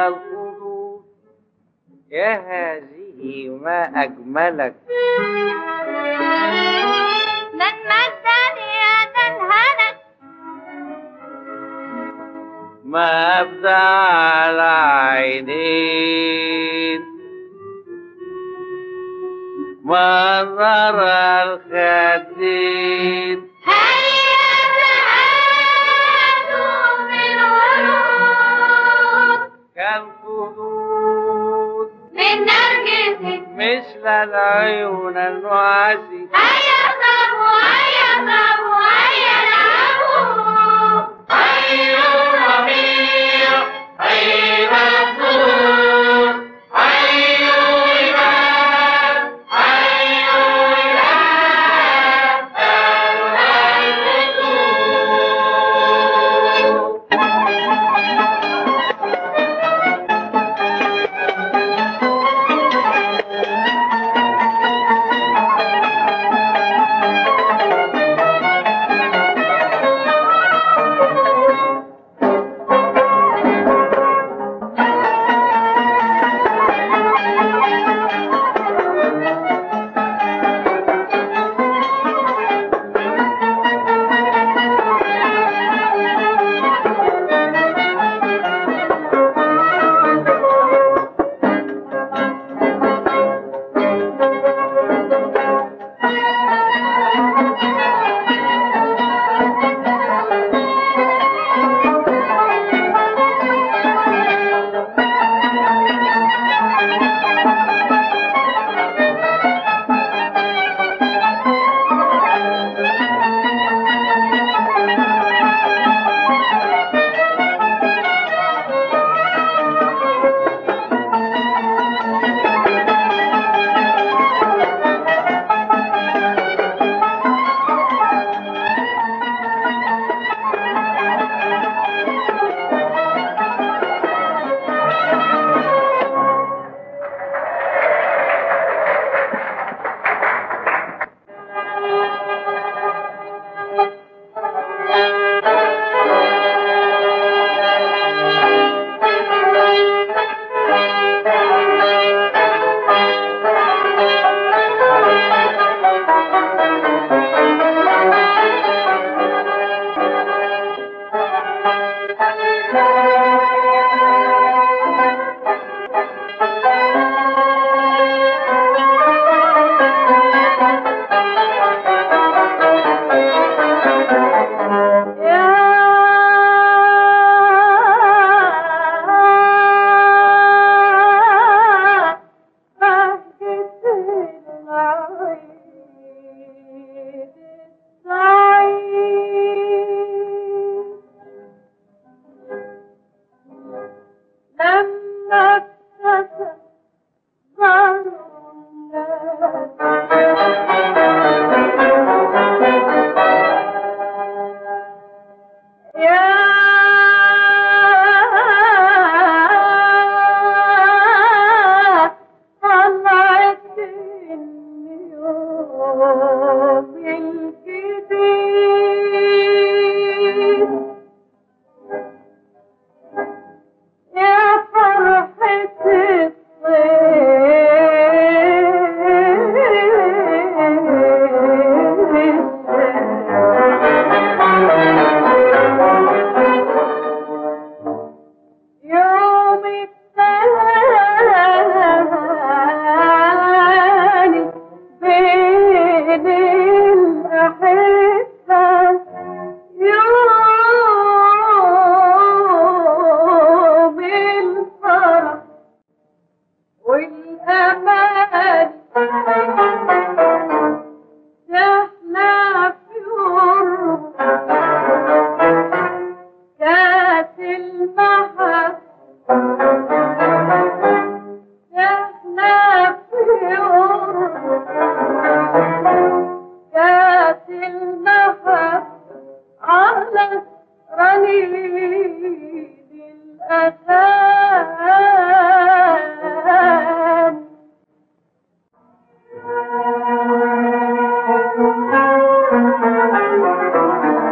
الخدود يا هذه ما أجملك من مدني يدا هنت ما أبدع العينين منظر الخدين هيا تعالوا من ورود كالخدود من نرجس مثل العيون النعاسي هيا اضربوا هيا اضربوا هيا العبوا هيا الربيع هيا الزهور هيا الولاد هيا الولاد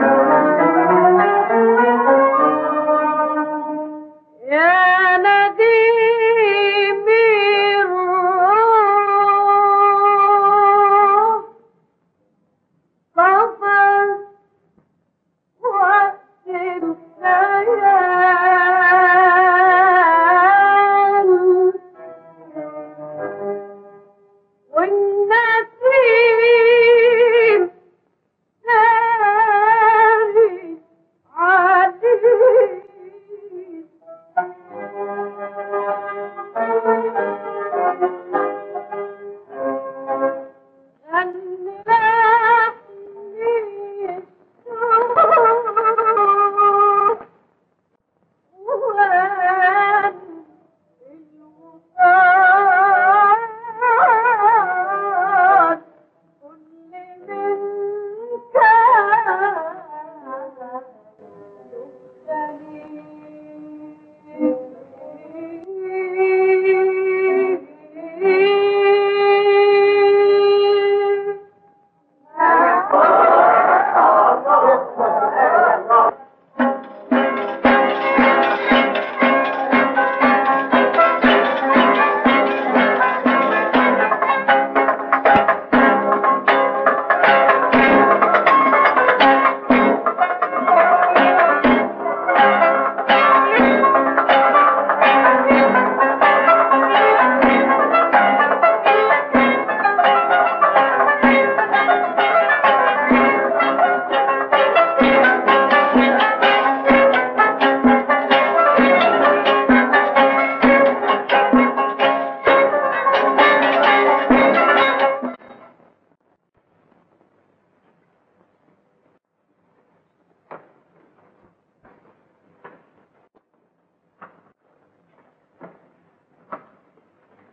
يا نادي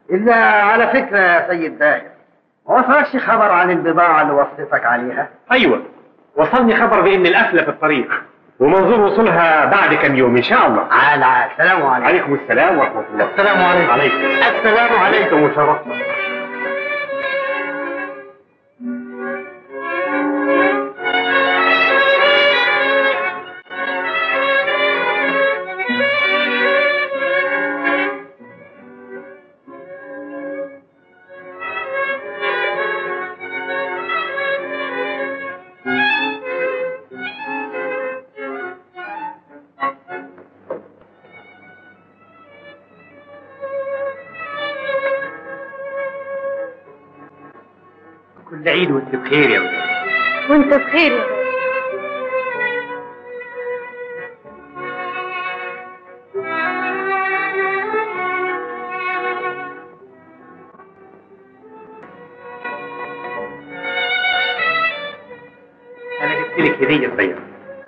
إلا على فكرة يا سيد باهر ما وصلكش خبر عن البضاعة اللي وصيتك عليها؟ ايوه وصلني خبر بان القفله في الطريق ومنظور وصولها بعد كم يوم ان شاء الله عال عال السلام عليكم عليكم السلام ورحمه الله السلام عليكم. عليكم السلام عليكم وشرفنا كل عيد وانت بخير يا ولاد وانت بخير يا بابا انا جبت لك هديه صغيره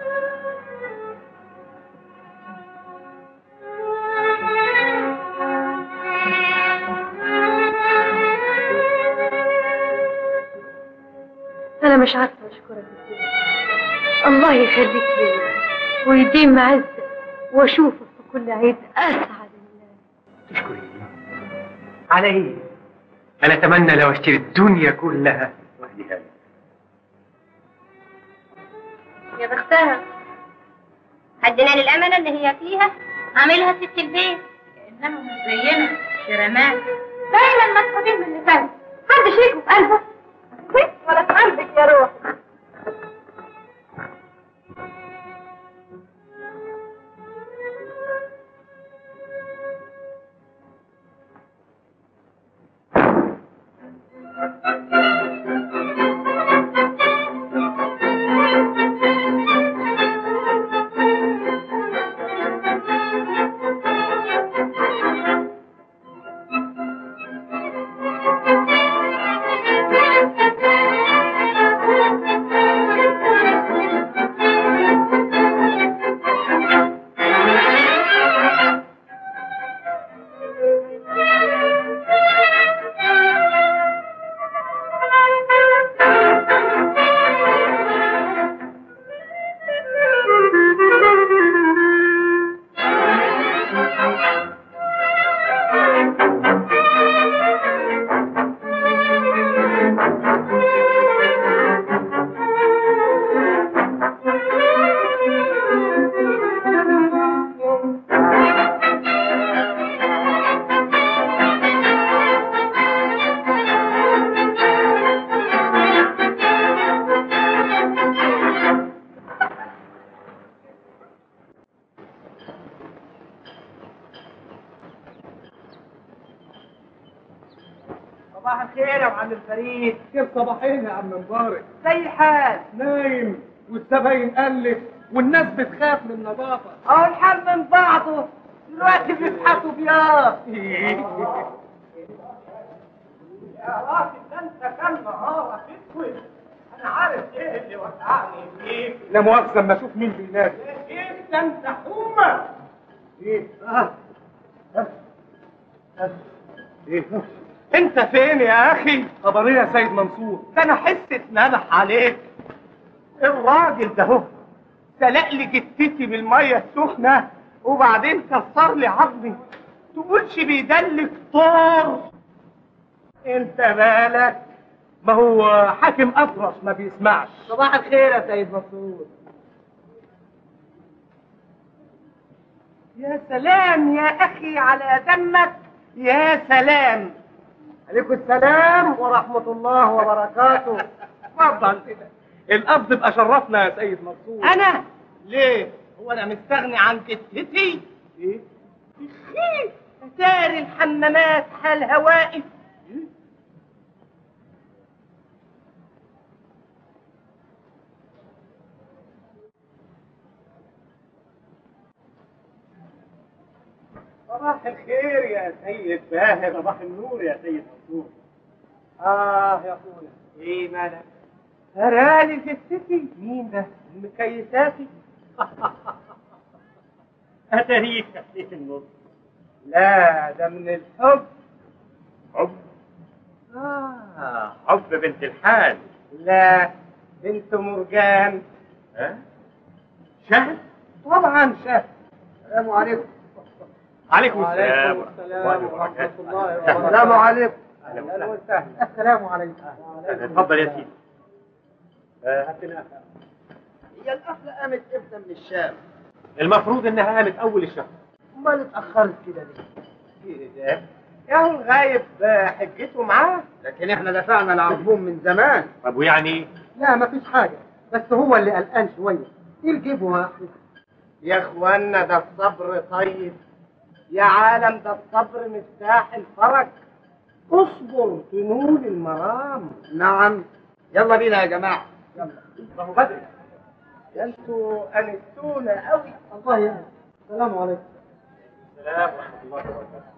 انا مش عارفه اشكرك ازاي الله يخليك ليا ويديم معزه واشوفك في كل عيد اسعد الناس تشكريني على ايه انا اتمنى لو اشتري الدنيا كلها واهديها لك يا بختها حدنا للأمانة اللي هي فيها عاملها ست البيت انها مش زينا شرمات دايما مسحوبين من لسان حد شيكه في قلبه ولا في قلبك يا روح صباح الخير يا معلم فريد كيف صباحين يا عم مبارك زي الحال نايم والزباين قلت والناس بتخاف من النظافة اهو الحال من بعضه دلوقتي بيفحطوا بياض يا راجل ده انت كان نهارك اسود انا عارف ايه اللي وقعني فيك لا مؤاخذة اما اشوف مين بينادي ايه ده انت حمى ايه اه ايه انت فين يا اخي خبر ايه يا سيد منصور ده انا حس اتنبح عليك الراجل ده هو سلق لي جتتي بالميه السخنه وبعدين كسر لي عظمي تقولش بيدلك طار انت بالك ما هو حاكم اطرش ما بيسمعش صباح الخير يا سيد منصور يا سلام يا اخي على دمك يا سلام عليكم السلام ورحمة الله وبركاته اتفضل القصد بقى شرفنا يا سيد منصور انا ليه هو انا مستغني عن جدتي ايه اخي اتاري الحمامات حالها واقف صباح الخير يا سيد باهر صباح النور يا سيد منصور اه يا اخويا ايه مالك هرالي جثتي مين ده المكيساتي اتاريك خليك النص لا ده من الحب حب آه حب بنت الحال لا بنت مرجان ها شهد طبعا شهد السلام عليكم عليكم السلام وعليكم السلام ورحمة الله السلام عليكم اهلا وسهلا السلام عليكم اتفضل يا سيدي آه، هي القفله قامت امتى من الشام المفروض انها قامت اول الشهر امال اتاخرت كده ليه ايه ده ياهو الغايب آه، حجته معاه لكن احنا دفعنا العربون من زمان طب ويعني لا مفيش حاجة بس هو اللي قلقان شوية ايه الجيب يا اخي يا اخوانا ده الصبر طيب يا عالم ده الصبر مفتاح الفرج اصبر تنول المرام نعم يلا بينا يا جماعه ما هو بدري ده انتوا انستونا قوي الله يهديك السلام عليكم السلام ورحمه الله وبركاته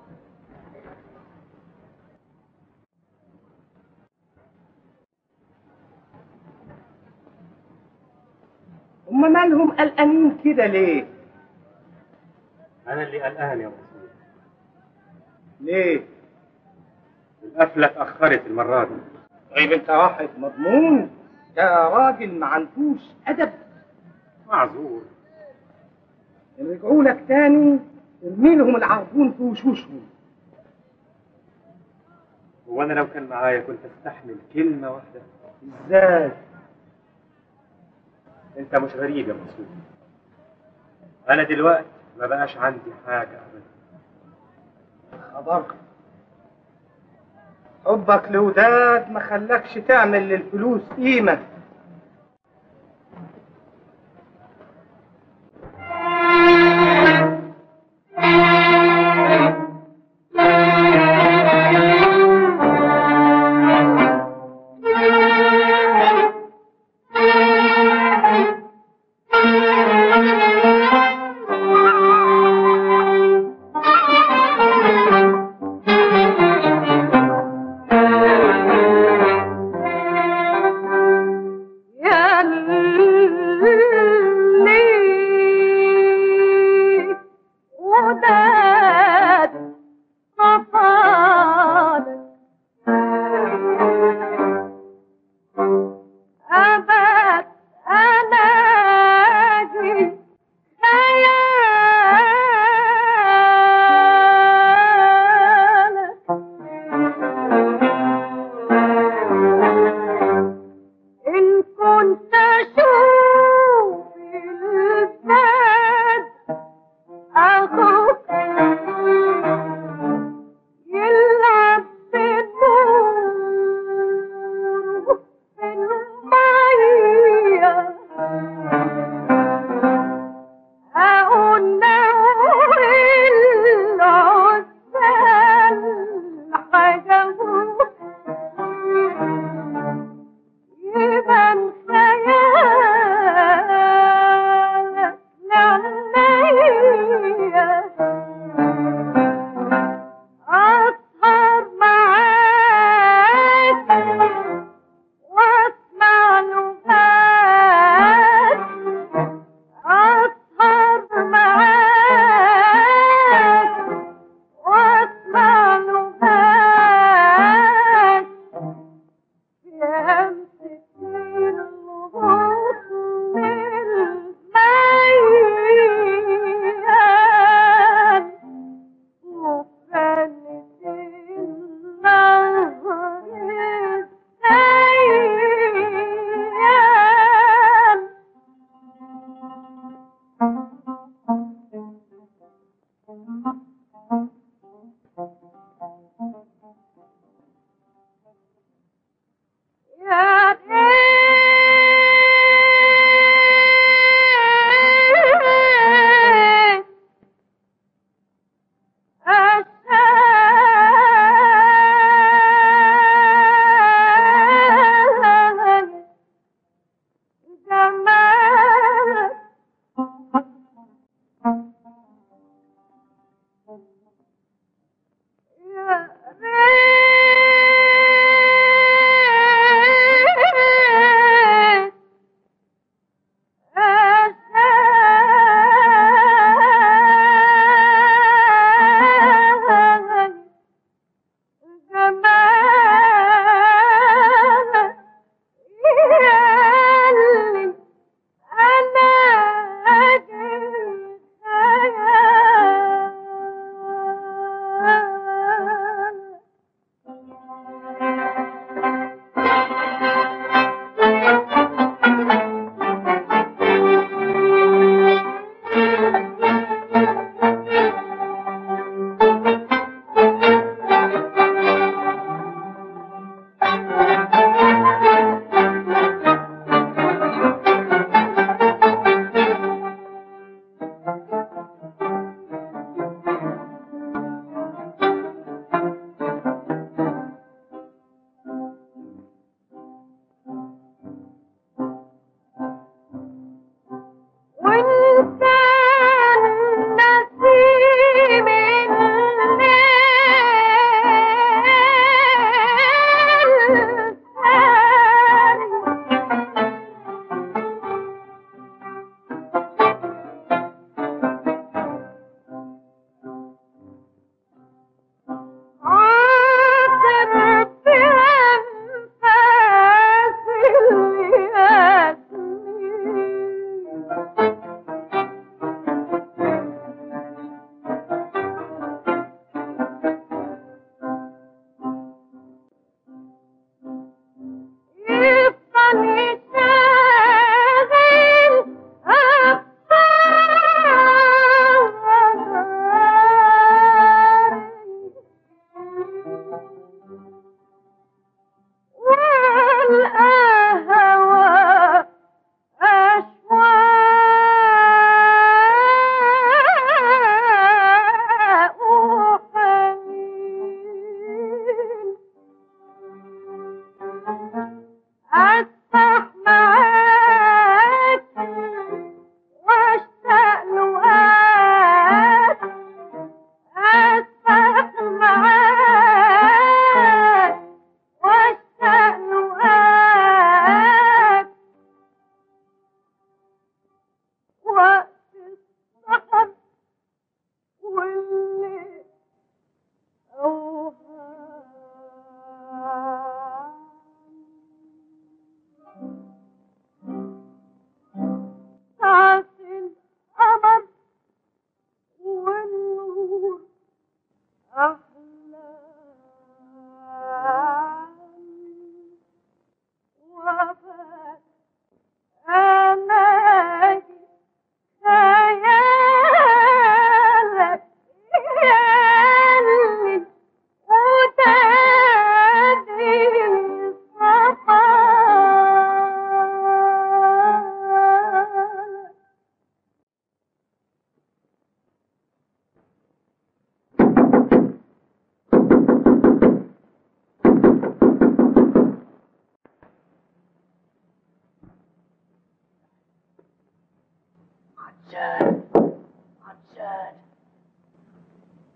هم مالهم قلقانين كده ليه انا اللي قلقان يا ابو سعود ليه القفله اتاخرت المره دي طيب انت واحد مضمون ده راجل ما عندوش ادب معذور رجعوا لك تاني ارمي لهم العربون في وشوشهم وانا لو كان معايا كنت استحمل كلمه واحده ازاي انت مش غريب يا مسعود انا دلوقتي ما بقاش عندي حاجه ابدا خبر حبك لوداد ما خلاكش تعمل للفلوس قيمة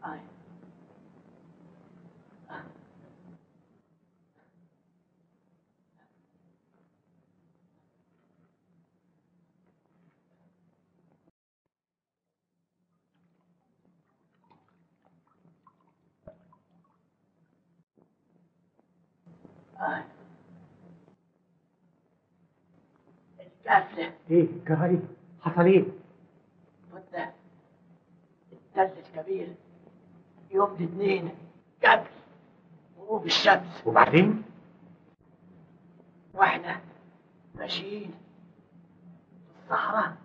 القافلة ايه جرى ايه حصل ايه فتة الثلج كبير يوم الاثنين قبل غروب الشمس وبعدين واحنا ماشيين في الصحراء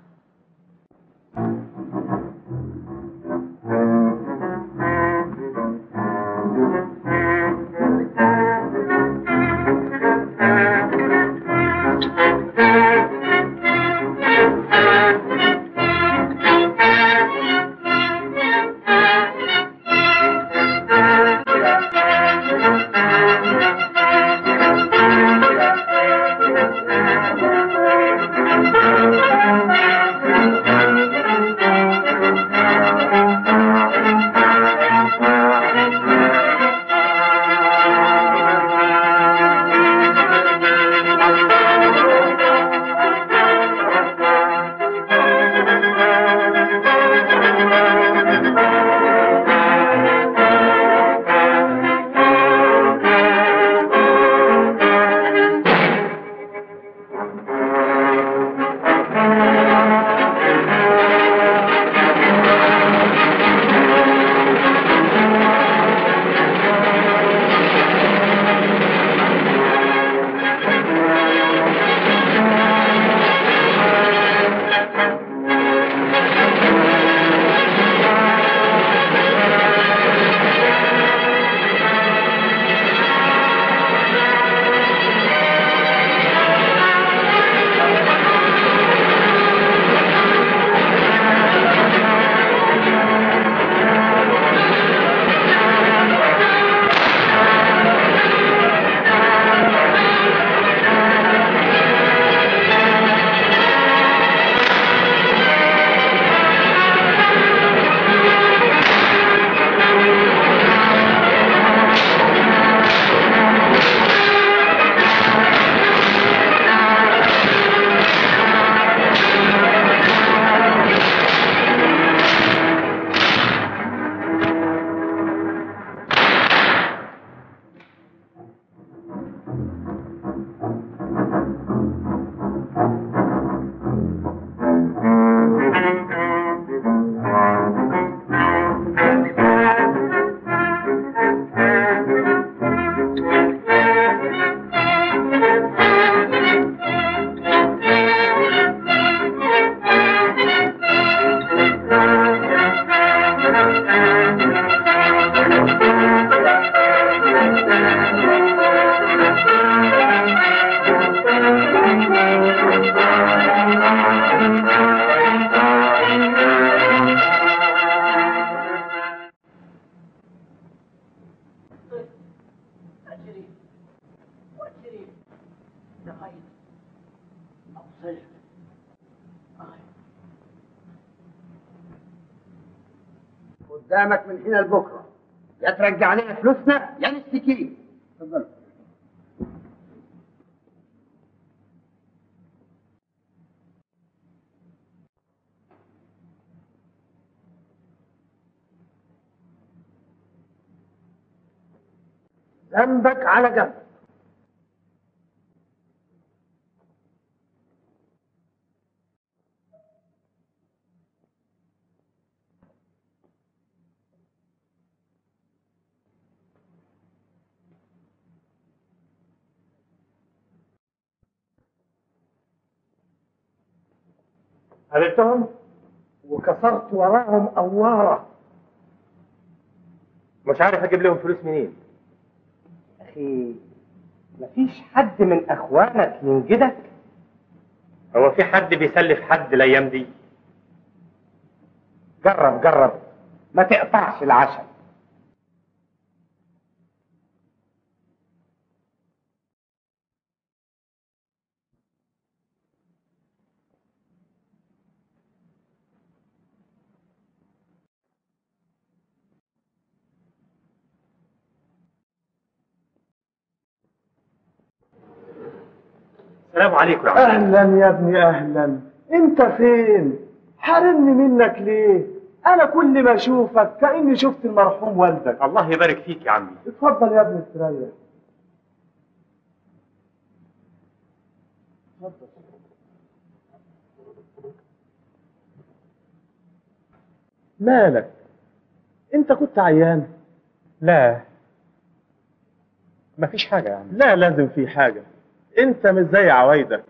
أجري وأجري لغاية أوصل قدامك من هنا لبكره يا ترجع لنا فلوسنا يا نشتكيك اتفضل ذنبك على جنب قابلتهم وكسرت وراهم أوارة مش عارف اجيب لهم فلوس منين أخي مفيش حد من أخوانك ينجدك هو في حد بيسلف حد الايام دي جرب جرب ما تقطعش العشاء السلام عليكم يا عم اهلا يا ابني اهلا انت فين حارمني منك ليه انا كل ما اشوفك كاني شفت المرحوم والدك الله يبارك فيك يا عمي اتفضل يا ابني استريح اتفضل مالك انت كنت عيان لا مفيش حاجة يا عم لا لازم في حاجة انت مش زي عوايدك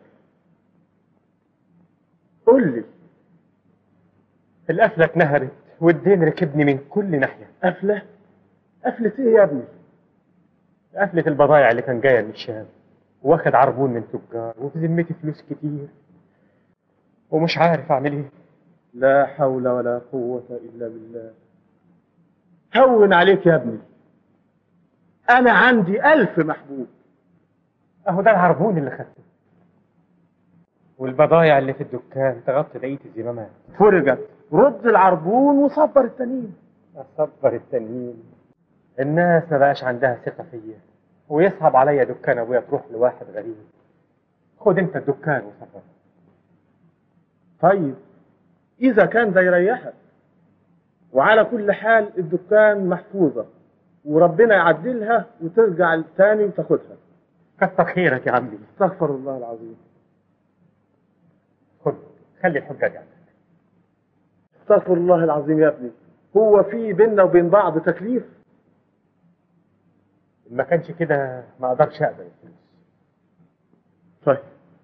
قول لي القفلة اتنهرت والدين ركبني من كل ناحية قفلة قفلة ايه يا ابني قفلة البضايع اللي كان جاية من الشام واخد عربون من تجار وفي ذمتي فلوس كتير ومش عارف اعمل ايه لا حول ولا قوة إلا بالله هون عليك يا ابني أنا عندي ألف محبوب اهو ده العربون اللي خدته والبضايع اللي في الدكان تغطي بقية الزمامات فرجت رد العربون وصبر التانيين اصبر التانيين الناس ما بقاش عندها ثقة فيا ويصعب عليا دكان ابويا تروح لواحد غريب خد انت الدكان وسافر طيب إذا كان ده يريحك وعلى كل حال الدكان محفوظة وربنا يعدلها وترجع تاني وتاخدها كتر خيرك يا عمي استغفر الله العظيم خد خلي الحجة دي عندك استغفر الله العظيم يا ابني هو في بيننا وبين بعض تكليف ما كانش كده ما اقدرش اقبل الفلوس طيب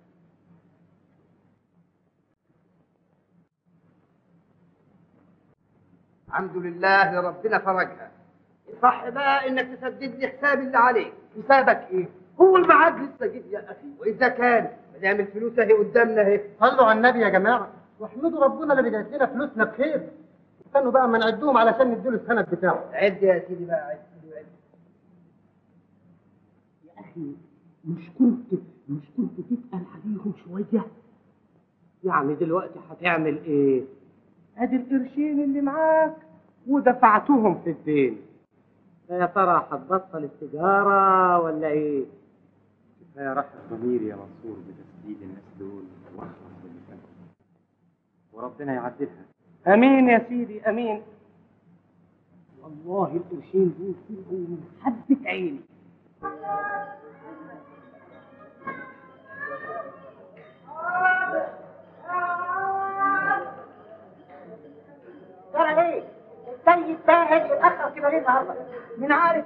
الحمد لله ربنا فرجها صح بقى انك تسدد لي حسابي اللي عليك حسابك ايه هو الميعاد لسه جه يا اخي واذا كان ما دام الفلوس اهي قدامنا اهي صلوا على النبي يا جماعة واحمدوا ربنا اللي رجعت لنا فلوسنا بخير استنوا بقى ما نعدهم علشان نديله السند بتاعه عد يا سيدي بقى عد عد يا اخي مش كنت مش كنت تسال عليهم شويه يعني دلوقتي هتعمل ايه ادي القرشين اللي معاك ودفعتهم في الدين يا ترى هتبطل التجارة ولا ايه كفاية راحة ضميري يا منصور بتسديد الناس دول واخلص باللي فات وربنا يعدلها امين يا سيدي امين والله القرشين دول طلعوا من حبه عيني ترى ايه السيد باهر اتاخر كده ليه النهارده مين عارف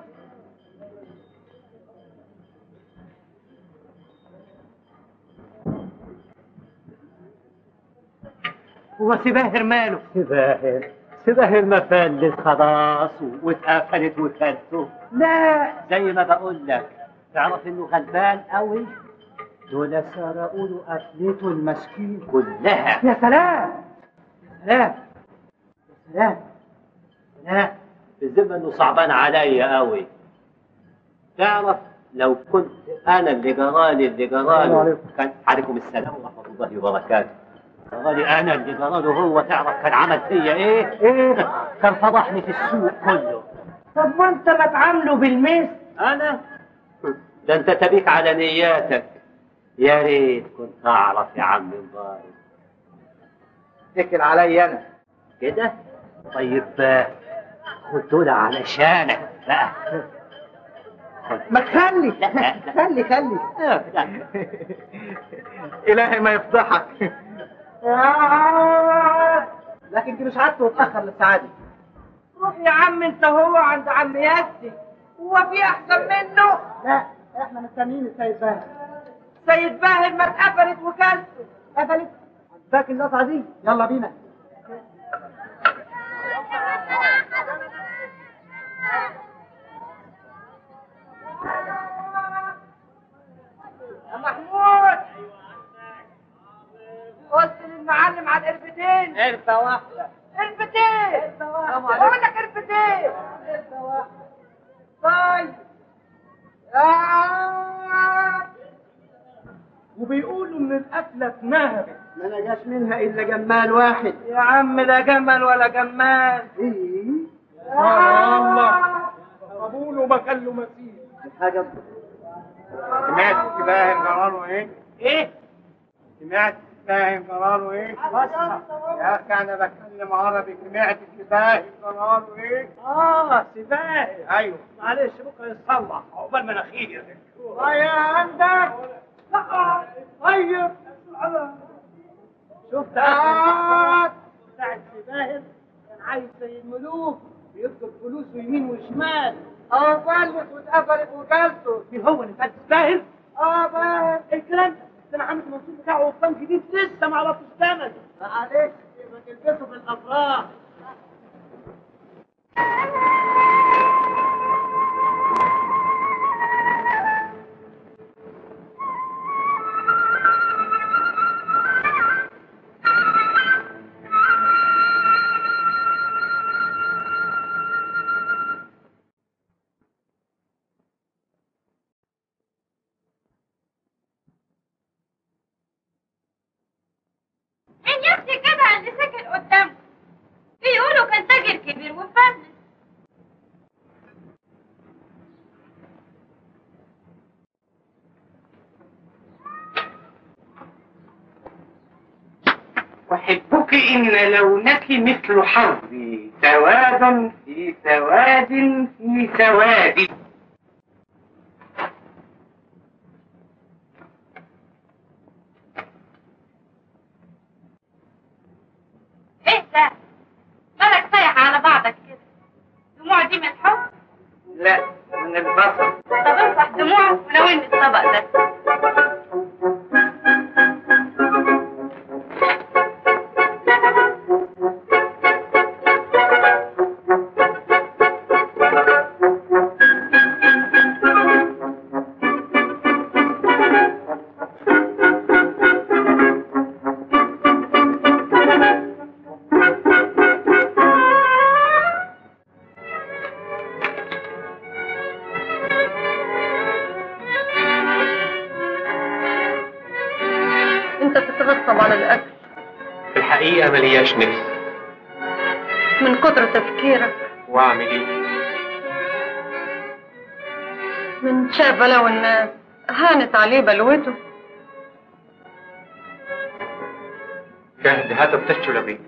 هو سباهر ماله سباهر سباهر ما فلس خلاص واتقفلت وكلته لا زي ما بقول لك تعرف انه غلبان قوي دول سرقوا له قفلته المسكين كلها يا سلام يا سلام لا لا بالذمة انه صعبان عليا قوي تعرف لو كنت انا اللي جرالي اللي جراله كان عليكم السلام ورحمه الله وبركاته جرالي انا اللي جراله هو تعرف كان عمل فيا ايه؟ ايه؟ كان فضحني في السوق كله طب وانت ما تعامله بالمثل انا ده انت تبيك على نياتك يا ريت كنت اعرف يا عم مبارك اتكل عليا انا كده طيب آه، خد دول علشانك بقى ما تخلي لا لا خلي خلي لا لا الهي ما يفضحك لكن دي مش عادته وتاخر للسعاده روح يا عم انت هو عند عم ياسي هو في احسن منه لا احنا مستنيين السيد باهر سيد باهر ما اتقفلت وكلته قفلت عجباك اللقطة دي يلا بينا يا محمود قلت للمعلم على القربتين عرفه واحده قربتين بقول لك قربتين طيب آه. وبيقولوا ان القفله اتنهبت ما نجاش منها الا جمال واحد يا عم لا جمل ولا جمال ايه الله صابون وما كان له مثيل حاجه سمعت باهر جراله ايه؟ ايه سمعت فاهم قراره ايه يا اخي انا بتكلم عربي سمعت سباهي قراره ايه اه سباهي ايوه معلش بكره يتصلح عقبال مناخيري يا عندك لا طيب شفت بتاعت سباهر كان عايز زي الملوك بيفضل فلوسه يمين وشمال اه فلت واتقفلت وكلته مين هو اللي فات سباهر؟ اه باهر الكلام ده ده انا عامل المنصوب بتاعه وفان جديد لسه ما عرفتش ثمن معلش ما تلبسه في الافراح مين يا اختي كده اللي ساكن قدامكم بيقولوا كان تاجر كبير وفلس أحبك إن لونك مثل حربي سواد في سواد في سواد ايه ده مالك سايح على بعضك كده دموع دي من الحب لا من البصر طب امسح دموعك وناولني الطبق ده انت بتتغصب على الاكل في الحقيقة ملياش نفس من كتر تفكيرك واعمل ايه من شاف بلاوي الناس هانت عليه بلوته جهد هذا بتشتغل بيه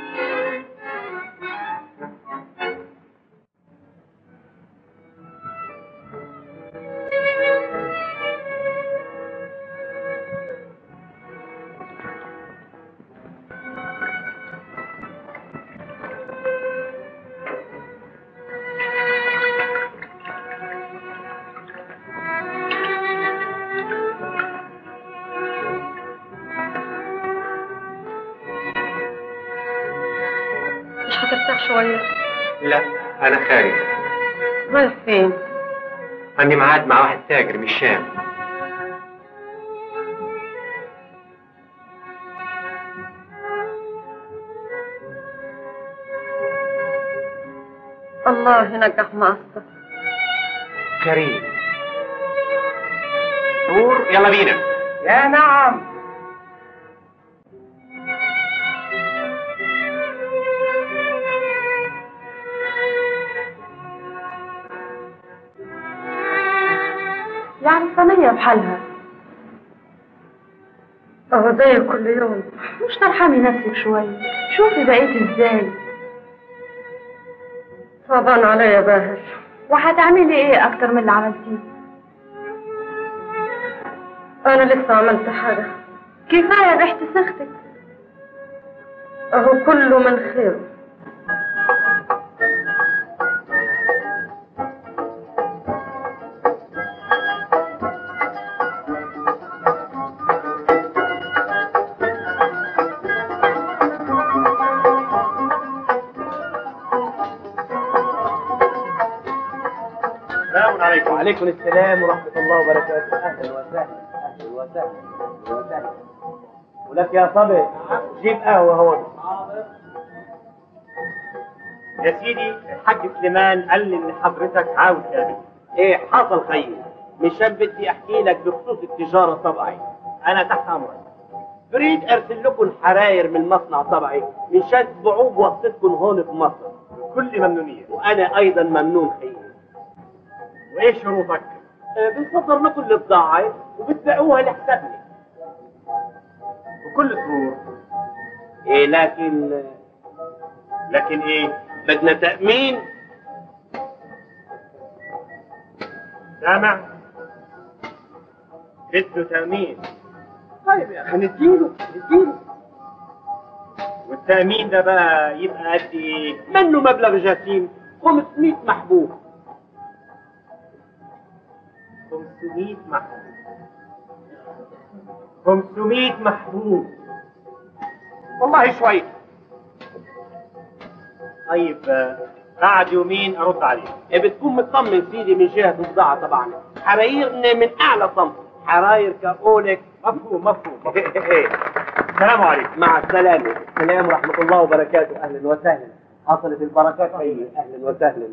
مش هترتاح شوية لا انا خارج رايح فين عندي ميعاد مع واحد تاجر من الشام الله ينجح مقصر كريم نور يلا بينا يا نعم يعني صينية بحالها اهو زي كل يوم مش ترحمي نفسك شوية شوفي بقيت ازاي صعبان عليا باهر وهتعملي ايه اكتر من اللي عملتيه انا لسه عملت حاجة كفاية ريحة سختك اهو كله من خير السلام عليكم وعليكم السلام ورحمة الله وبركاته أهلا وسهلا أهلا وسهلا أهلا وسهلا ولك يا صبي جيب قهوة هون يا سيدي الحاج سليمان قال لي إن حضرتك عاوز تقابل إيه حصل خير مشان بدي أحكي لك بخصوص التجارة طبعي أنا تحت أمرك بريد أرسل لكم الحراير من مصنع طبعي مشان تبيعوه بواسطتكم هون في مصر كل ممنونية وأنا أيضا ممنون خير وايه شروطك؟ بنصدر لكم البضاعة وبتبيعوها لحسابنا بكل سرور إيه لكن لكن ايه بدنا تأمين سامع بده تأمين طيب يا اخي نديله نديله والتأمين ده بقى يبقى قد ايه منه مبلغ جسيم 500 محبوب 500 محبوب 500 محبوب والله شويه طيب آه، بعد يومين ارد عليك إيه بتكون مطمن سيدي من جهة البضاعة طبعا حرايرنا من أعلى صنف حراير كأولك مفهوم مفهوم مفهوم. السلام عليكم مع السلامة السلام ورحمة الله وبركاته أهلا وسهلا حصلت البركات هي أهلا وسهلا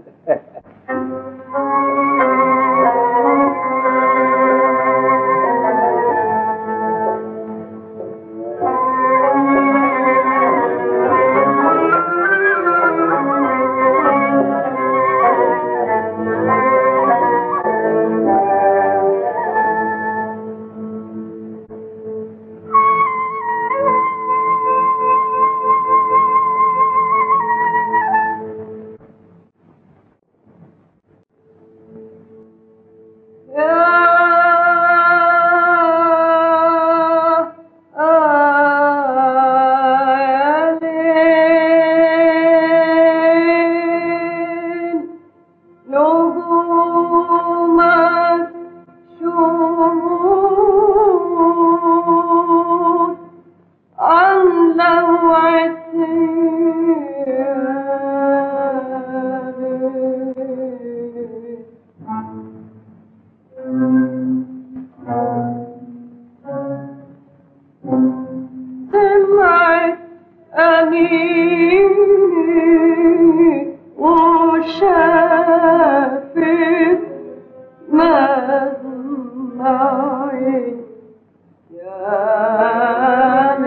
سمعت أنيني وشافت مدمعي يا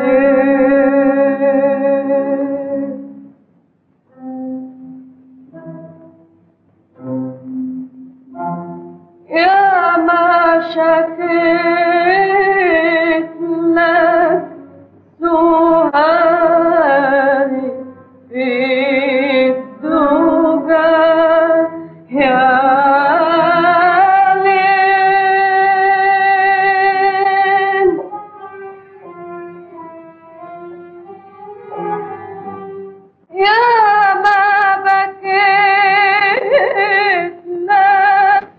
ليل يا ما شكيت لك سهاري في الدجى يا ليل يا ما بكيت لك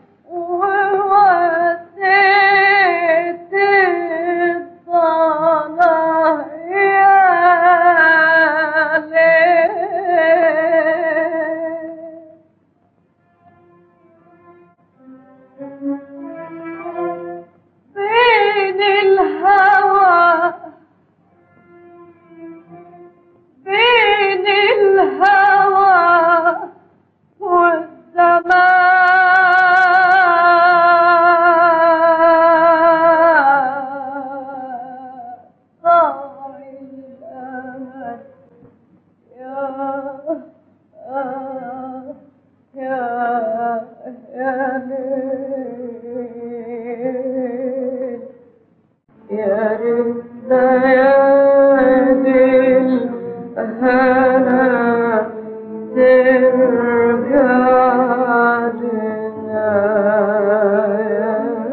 ووسيت الضنا يا ليل بين الهوى بين الهوى والزمان ضاع الأمل يا يا يا ليل يا ريت ليالي الهنا ترجع لنا يا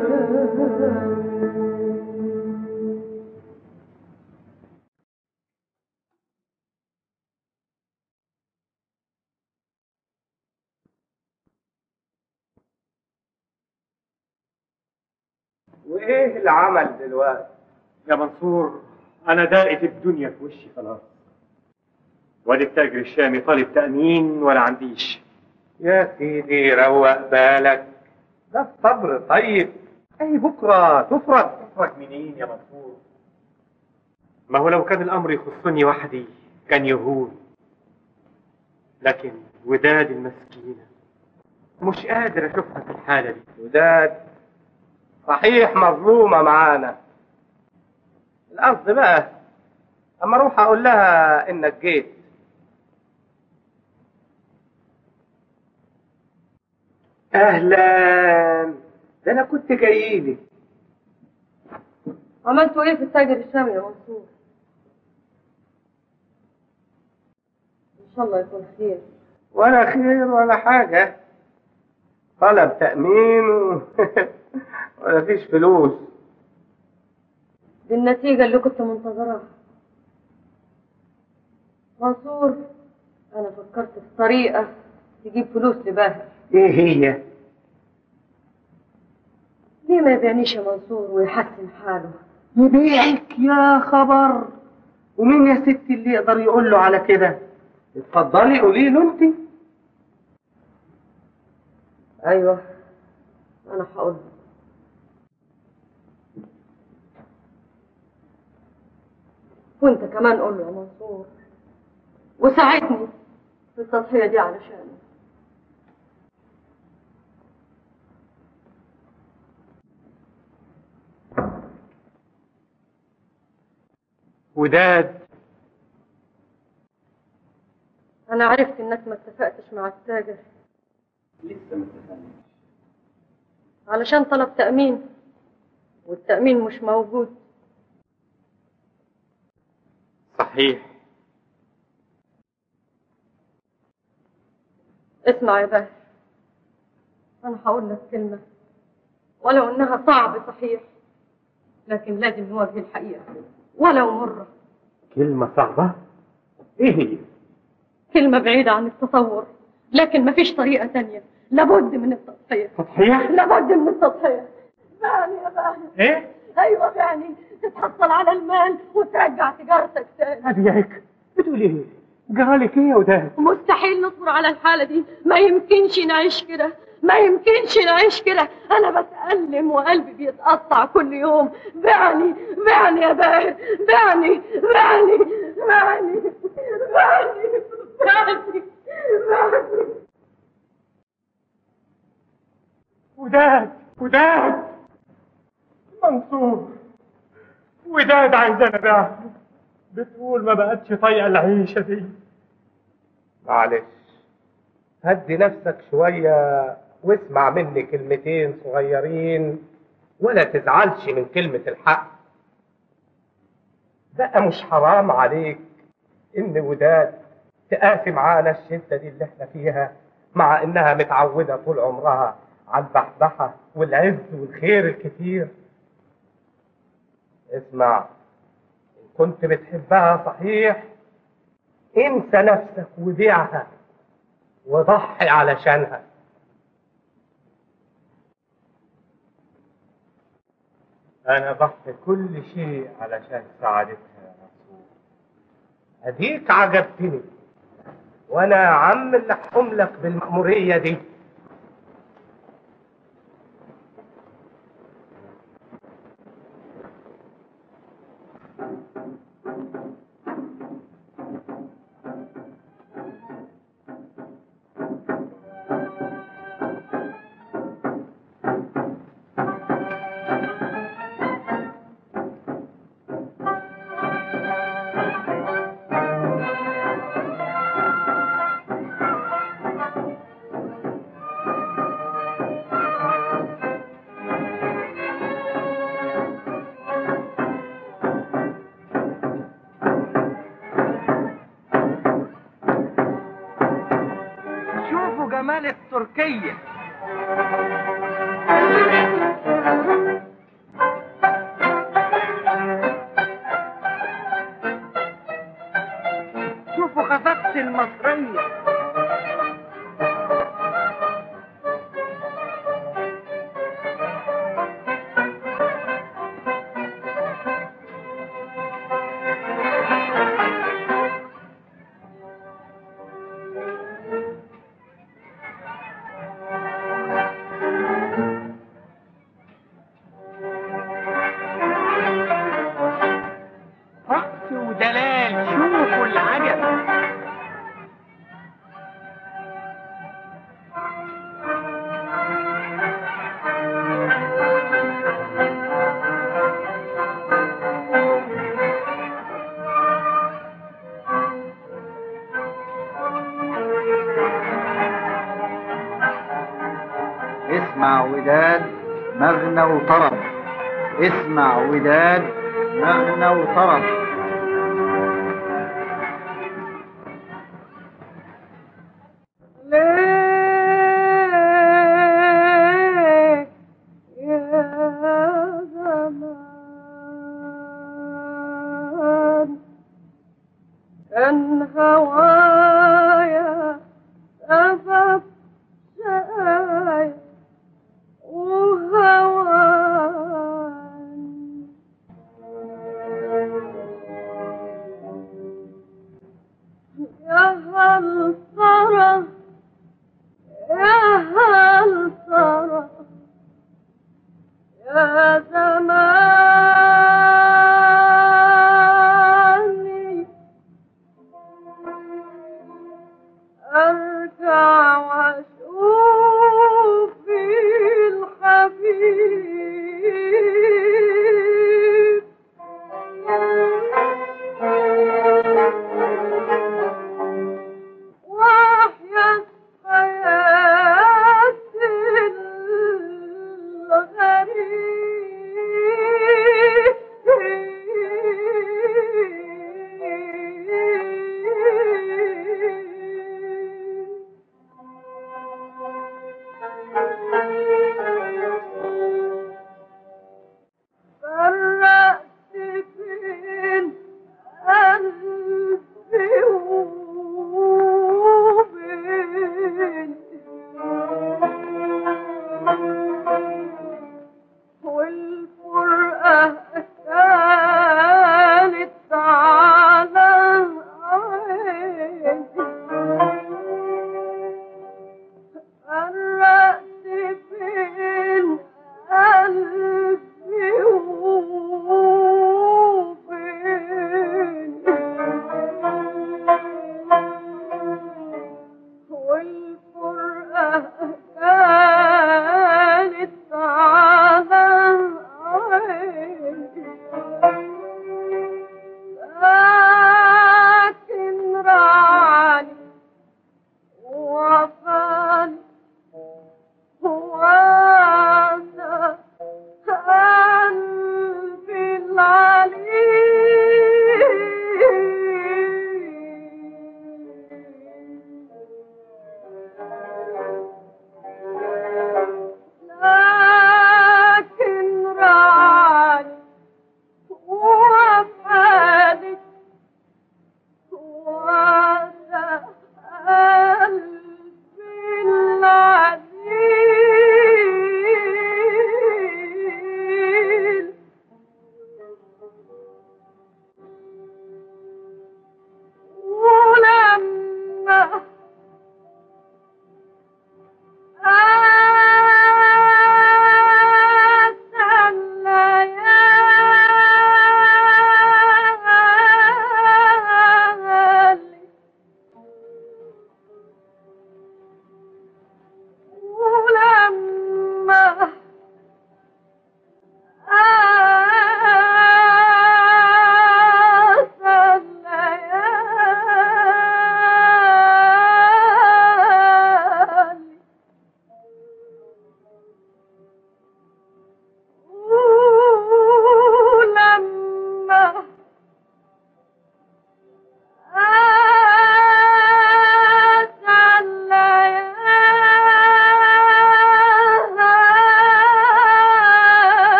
وايه العمل دلوقتي يا منصور انا داقت الدنيا في وشي خلاص وادي التاجر الشامي طالب تأمين ولا عنديش يا سيدي روق بالك ده الصبر طيب اي بكره تفرج تفرج منين يا منصور ما هو لو كان الامر يخصني وحدي كان يهون لكن وداد المسكينة مش قادر اشوفها في الحالة دي وداد صحيح مظلومة معانا القصد بقى اما اروح اقول لها انك جيت اهلا ده انا كنت جاي لك عملتوا ايه في التاجر الشامي يا منصور ان شاء الله يكون خير ولا خير ولا حاجة طلب تأمين و... ولا فيش فلوس دي النتيجة اللي كنت منتظراها منصور أنا فكرت في طريقة تجيب فلوس لباهر ايه هي؟ ليه ما يبيعنيش يا منصور ويحسن حاله يبيعك يا خبر ومين يا ستي اللي يقدر يقول له على كده؟ اتفضلي قولي له انت أيوة أنا هقول له. وانت كمان قول له يا منصور وساعدني في التضحية دي علشانه وداد أنا عرفت إنك ما اتفقتش مع التاجر لسه ما اتفقناش علشان طلب تأمين والتأمين مش موجود صحيح اسمع يا باهر أنا هقول لك كلمة ولو إنها صعب صحيح لكن لازم نواجه الحقيقة ولو مرة كلمة صعبة ايه هي؟ كلمة بعيدة عن التصور لكن مفيش طريقة تانية لابد من التضحية تضحية؟ لابد من التضحية يعني يا باهر ايه؟ أيوة يعني تتحصل على المال وترجع تجارتك تاني أبيعك بتقول ايه؟ جرالك ايه يا وداد؟ مستحيل نصبر على الحالة دي ما يمكنش نعيش كده ما يمكنش نعيش كده أنا بتألم وقلبي بيتقطع كل يوم بعني بعني يا باهر بعني بعني بعني بعني بعني بعني وداد وداد منصور وداد عايزانا بقى بتقول ما بقتش طايقه العيشه دي معلش هدي نفسك شوية واسمع مني كلمتين صغيرين ولا تزعلش من كلمة الحق بقى مش حرام عليك إن وداد تقاسي معانا الشدة دي اللي احنا فيها مع إنها متعودة طول عمرها على البحبحة والعز والخير الكتير اسمع إن كنت بتحبها صحيح انسى نفسك وبيعها وضحي علشانها انا ضحي كل شيء علشان سعادتها يا رسول اديك عجبتني وانا يا عم اللي احكم لك بالمأمورية دي شوفوا جمال التركية شوفوا خفافة المصرية رقص ودلال شوفوا العجب اسمع وداد مغنى وطرب اسمع وداد مغنى وطرب ليك يا زمان كان هوايا سبب شقايا وهوان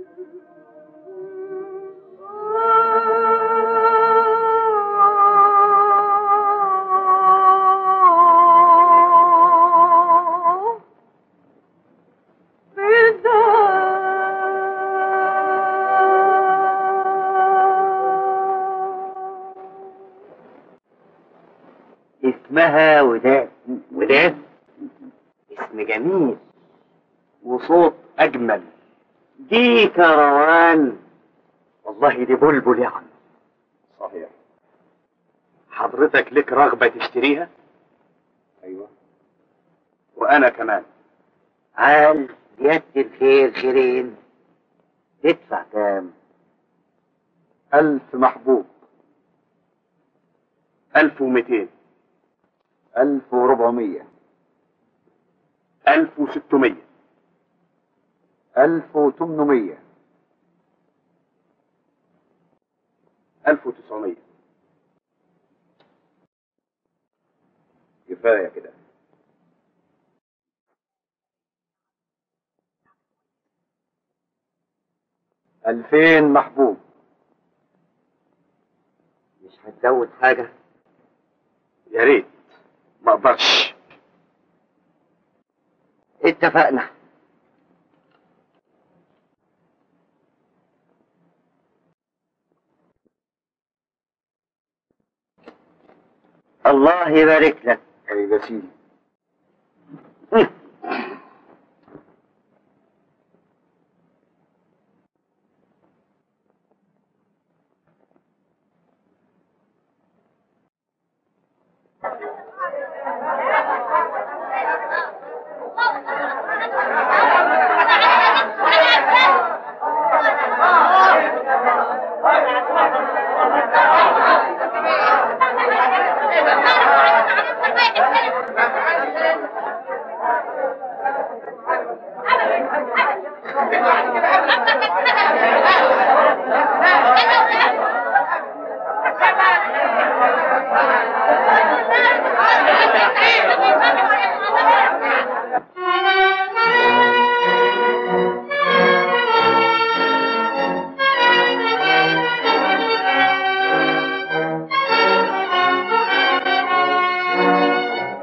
اسمها وداد وداد اسم جميل وصوت اجمل دي كروان والله دي بلبل يعني صحيح حضرتك لك رغبة تشتريها ايوه وانا كمان عال زيادة الخير خيرين تدفع كام ألف محبوب ألف ومئتين ألف وربعمية ألف وستمية ألف وتمنمية ألف وتسعمية كفاية كده ألفين محبوب مش هتزود حاجة يا ريت ما اقدرش اتفقنا الله يبارك لك ايوه سيدي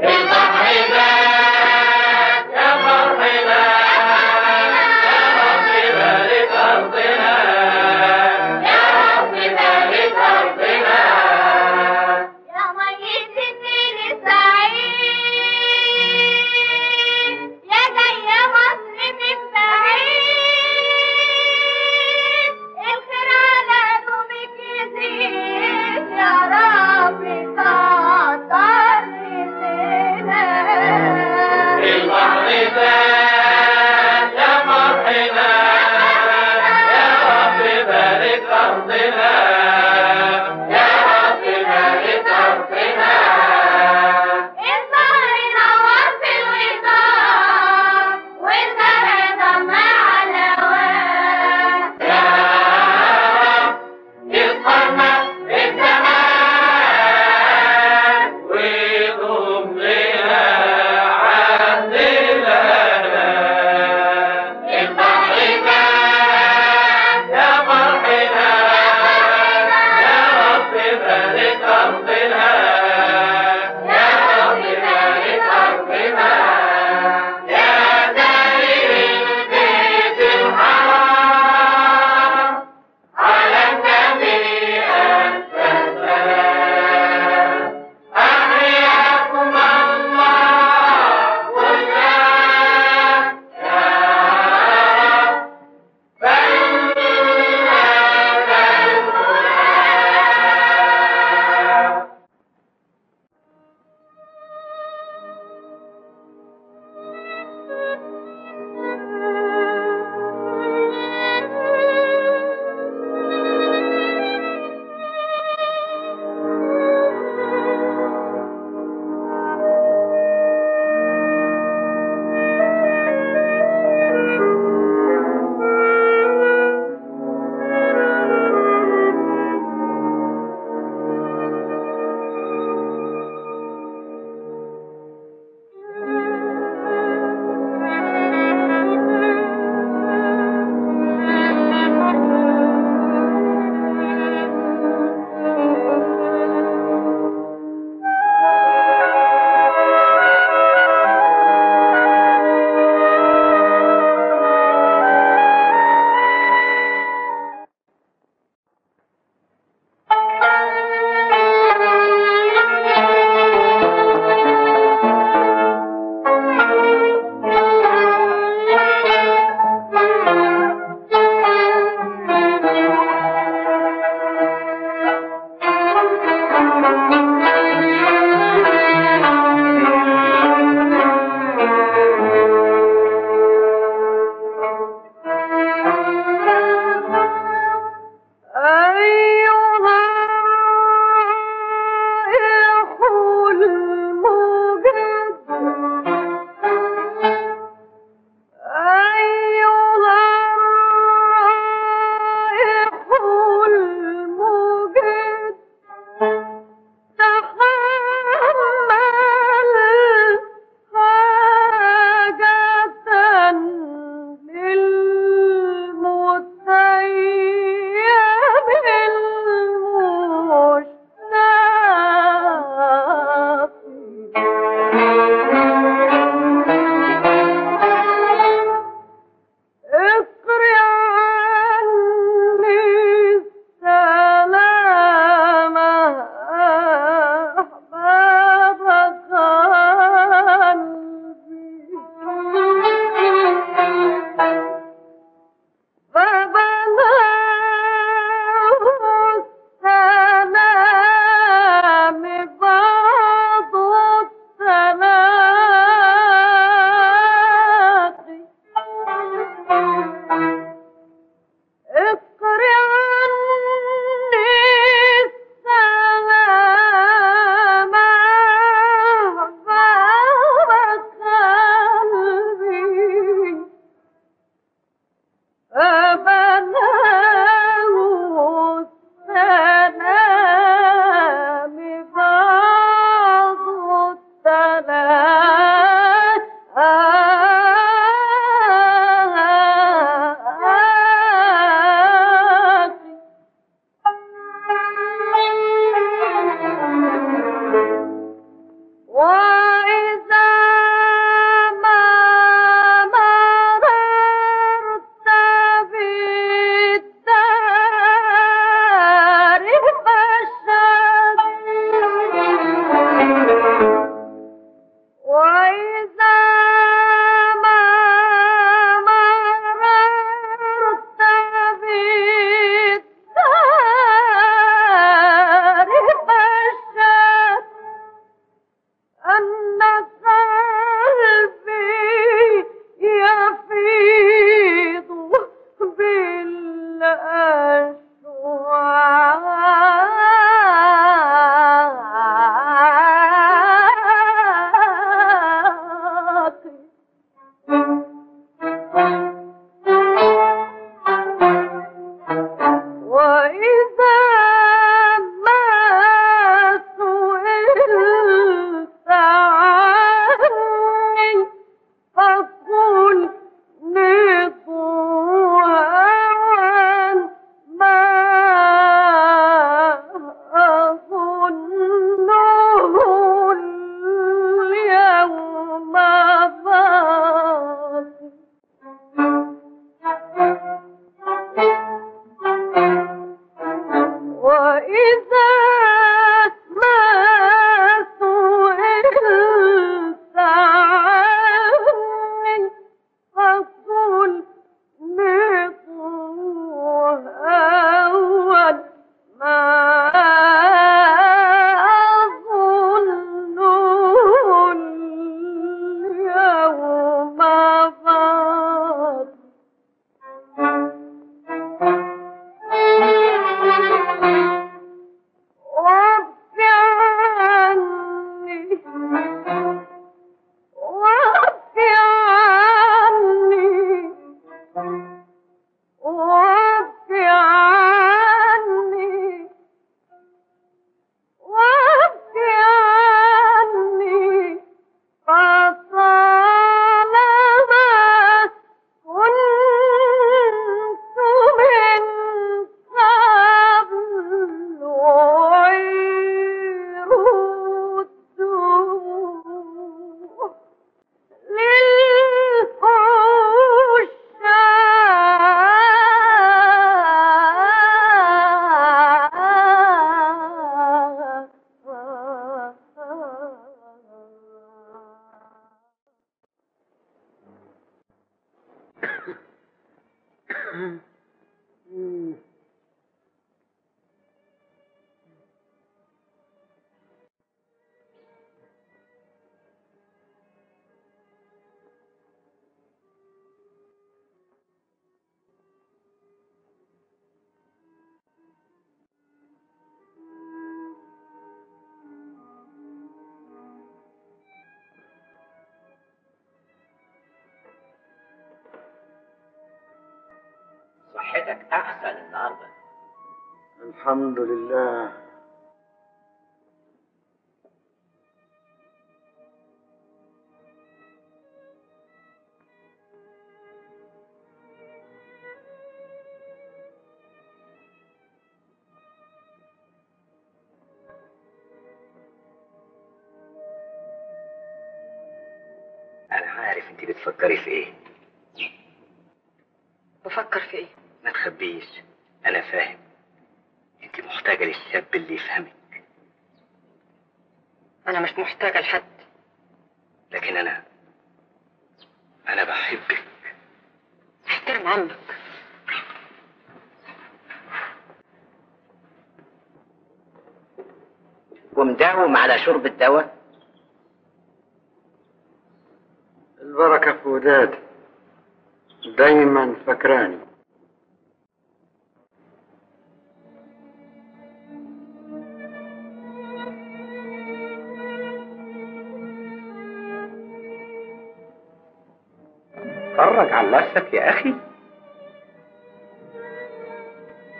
البحر بات يا فرح بات يا أبناه السلام بعض الثلاث وإذا ما مررت بالدار فاشهد وإذا ما مررت بالدار فاشهد أن قلبي يفيض بالأشواق وإذا ما سئلت عني فقل نطوعا ما أظنه اليوم باقي وإذا ما سئلت عني فقل نطوعا ما أظنه اليوم باقي وابك عني وابك عني وابك عني وابك عني فطالما كنت من قبل عير الدموع للعشاق صحتك احسن النهارده الحمد لله انا عارف انت بتفكري في ايه بفكر في ايه؟ ما تخبيش انا فاهم انت محتاجه للشاب اللي يفهمك انا مش محتاجة لحد لكن انا انا بحبك احترم عمك ومداوم على شرب الدواء البركة في وداد دايما فكراني فرج عن نفسك يا اخي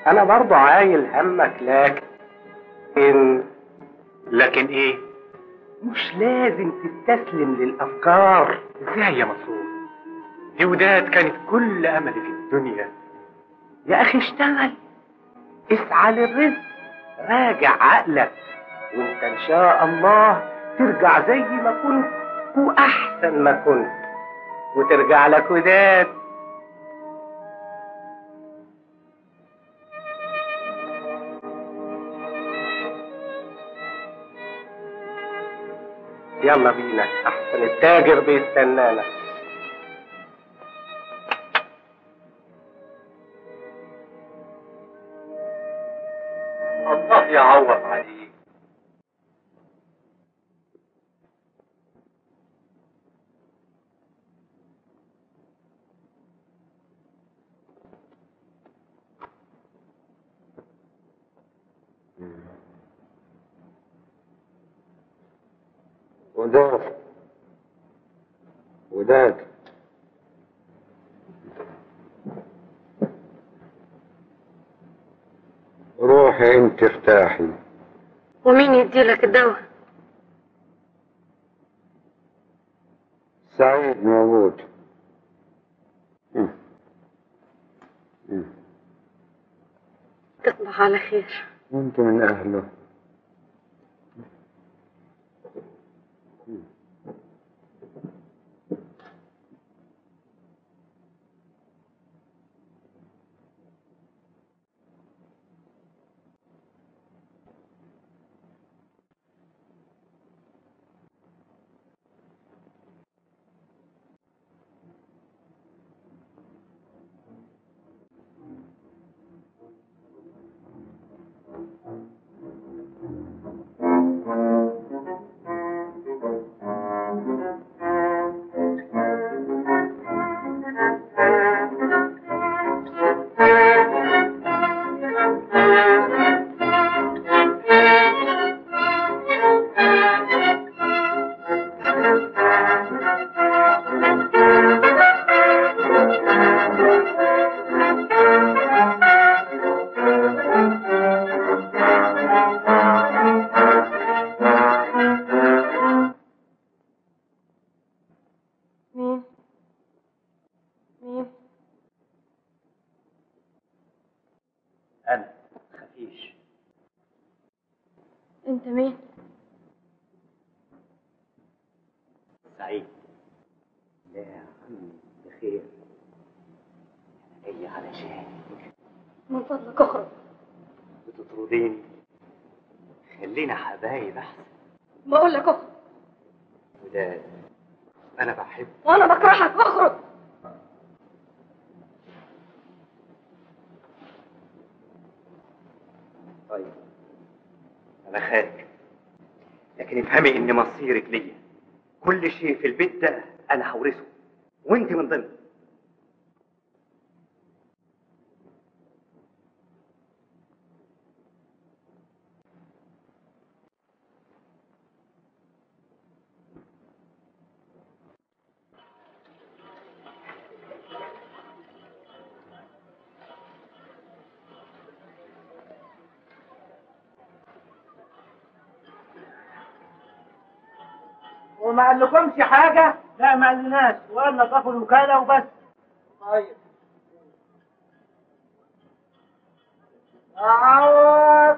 انا برضو عايل همك لكن لكن ايه مش لازم تستسلم للافكار ازاي يا مسرور دي وداد كانت كل املي في الدنيا يا اخي اشتغل اسعى للرزق راجع عقلك وانت ان شاء الله ترجع زي ما كنت واحسن ما كنت وترجع لك وداد يلا بينا احسن التاجر بيستنانا الله يعوض عليك وداد وداد روحي انت ارتاحي ومين يديلك الدواء سعيد موجود مم. مم. تصبح على خير وانت من اهله مين مين انا خفيش انت مين سعيد لا يا عمي بخير انا جاي علشانك من فضلك اخرج بتطرديني خلينا حبايب احسن بقول لك اخرج وداد انا بحب وانا بكرهك اخرج طيب انا خارج لكن افهمي ان مصيرك ليا كل شيء في البيت ده انا هورثه وانت من ضمن وما قالكمش حاجة؟ لا ما قالناش وقالنا طفوا الوكالة وبس طيب عوض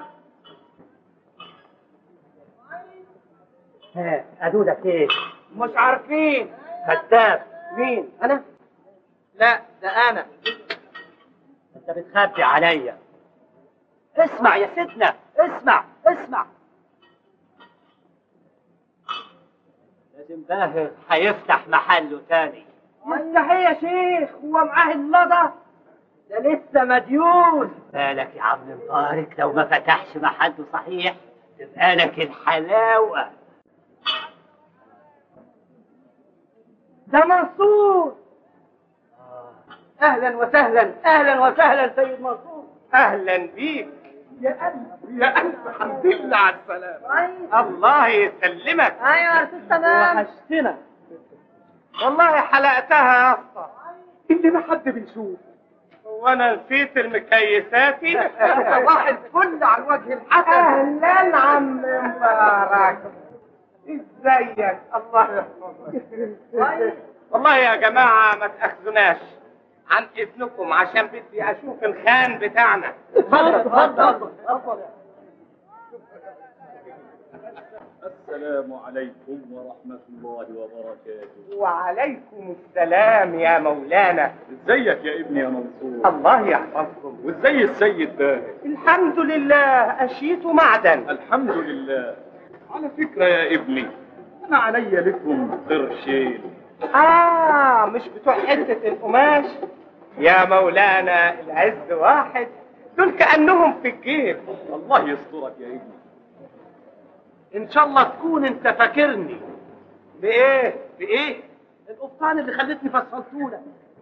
ها ادودك ايه مش عارفين كذاب مين انا لا ده انا انت بتخبي عليا اسمع يا سيدنا اسمع اسمع لازم باهر هيفتح محله تاني مستحيل يا شيخ هو معاه اللضة ده لسه مديون بالك يا عم مبارك لو ما فتحش محله صحيح تبقى لك الحلاوه ده منصور اهلا وسهلا اهلا وسهلا سيد منصور اهلا بيك يا ألف يا الف حمد لله على السلامه الله يسلمك ايوه يا استاذ تمام وحشتنا والله حلقتها يا اسطى اللي ما حد بيشوف وانا نسيت المكيساتي صباح الفل على الوجه الحسن اهلا عم مبارك ازيك الله يحفظك والله يا جماعه ما تاخذوناش عن اذنكم عشان بدي اشوف الخان بتاعنا اتفضل اتفضل اتفضل السلام عليكم ورحمة الله وبركاته وعليكم السلام يا مولانا ازيك يا ابني يا منصور الله يحفظكم وازاي السيد باهر الحمد لله اشيت معدن الحمد لله على فكرة يا ابني انا عليا لكم قرشين اه مش بتوع حته القماش يا مولانا العز واحد دول كانهم في الجيب الله يسترك يا ابني ان شاء الله تكون انت فاكرني بايه بايه القبطان اللي خلتني فصلتهولك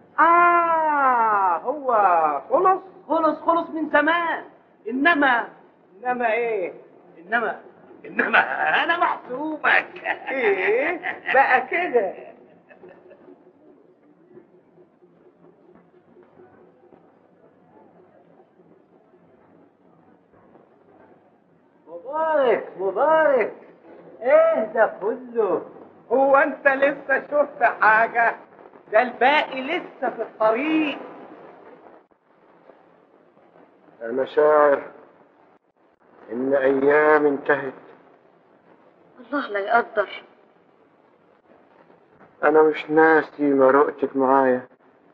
اه هو خلص خلص خلص من زمان انما انما ايه انما انما انا محسوبك ايه بقى كده مبارك مبارك ايه ده كله هو انت لسه شفت حاجه ده الباقي لسه في الطريق أنا شاعر إن أيام انتهت الله لا يقدر أنا مش ناسي مرؤتك معايا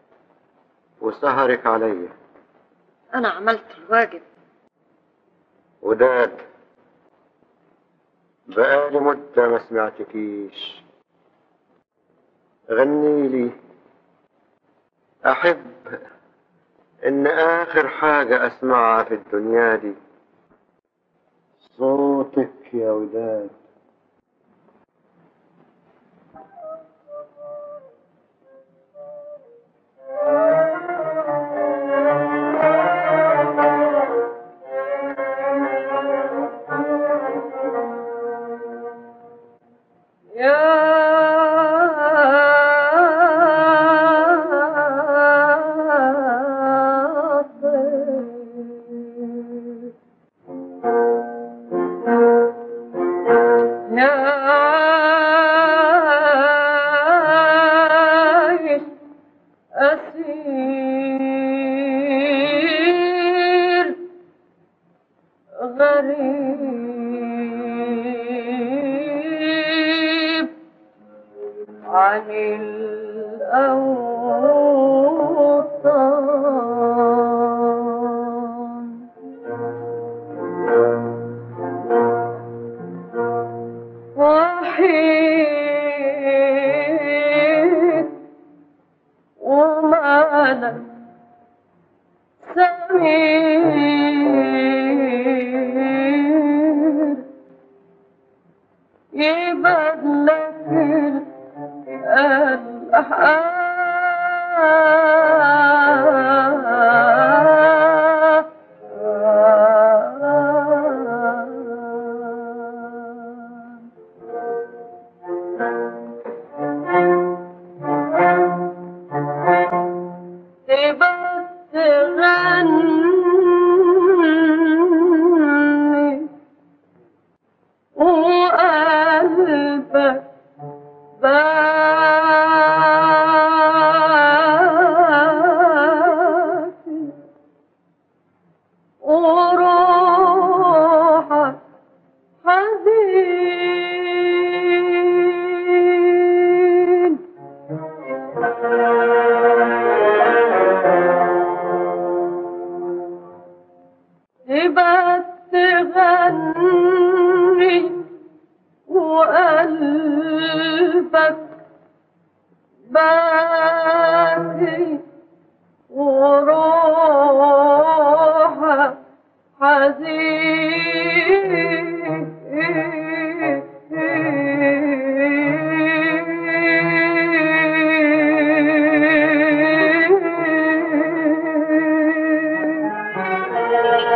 وسهرك عليا انا عملت الواجب وداد بقالي مدة ما سمعتكيش غني لي أحب إن آخر حاجة أسمعها في الدنيا دي صوتك يا وداد أسير غريب عن الأوطان وحيد ومالك سمير يبدلك الأحقام تبقى تغني وقلبك باكي وروحك حزين تبقى تغني وقلبك باكي وروحك حزين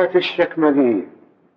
وقت الشكمجية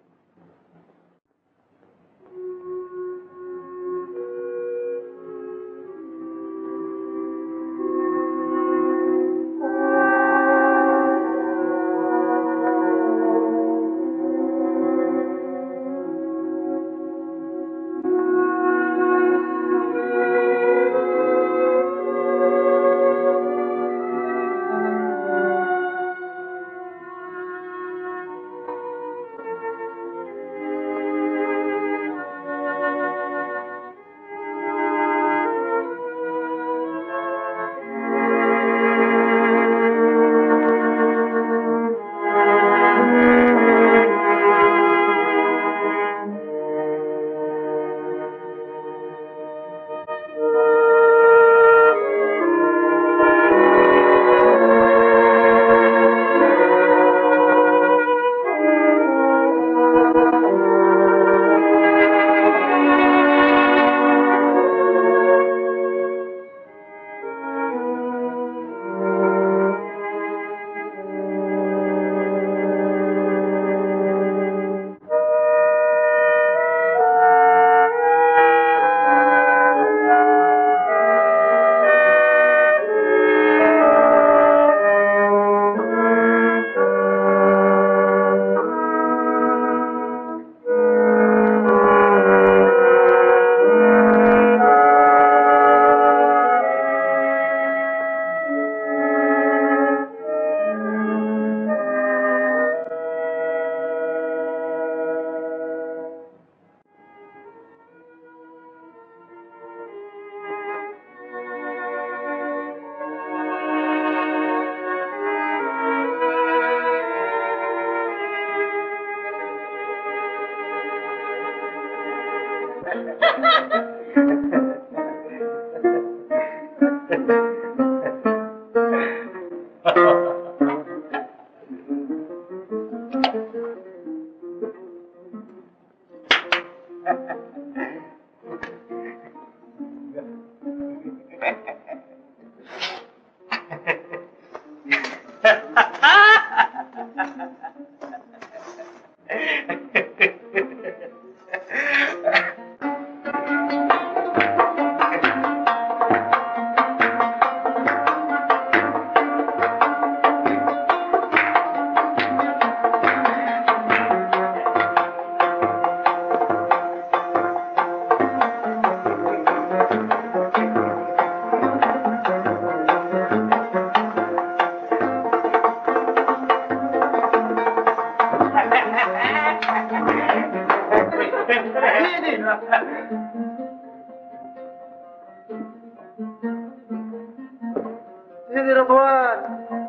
سيدي رضوان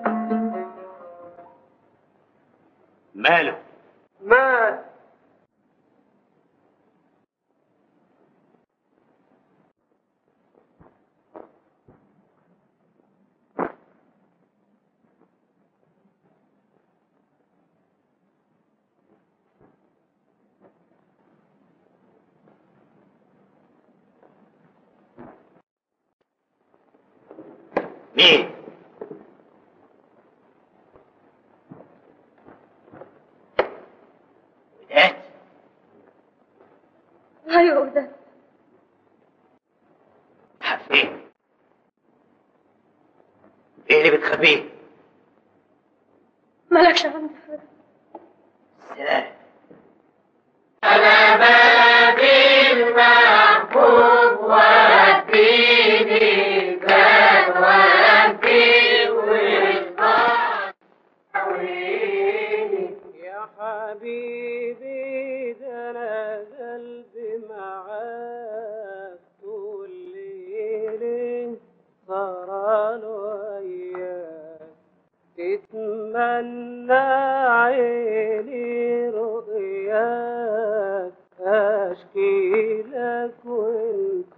ماله مات مين وداد ايوه ده فين ايه اللي بتخبيه مالكش عندي حاجه سلام أنا بلدي المحبوب وديني كان ودي يا حبيبي ده انا قلبي معاك طول ليلي سهران وياك تتمنى عيني رؤياك اشكي لك وانت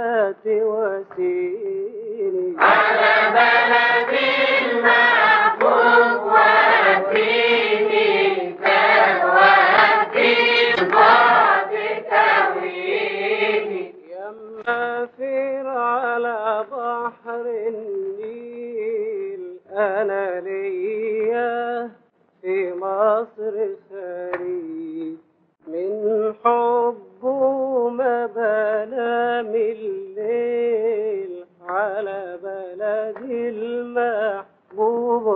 تواسيني على بلدي المحبوب وديني كان ودي بعد تاويني يما فير على بحر النيل انا ليا في مصر خريج من حبه ما بنام الليل على بلدي المحبوب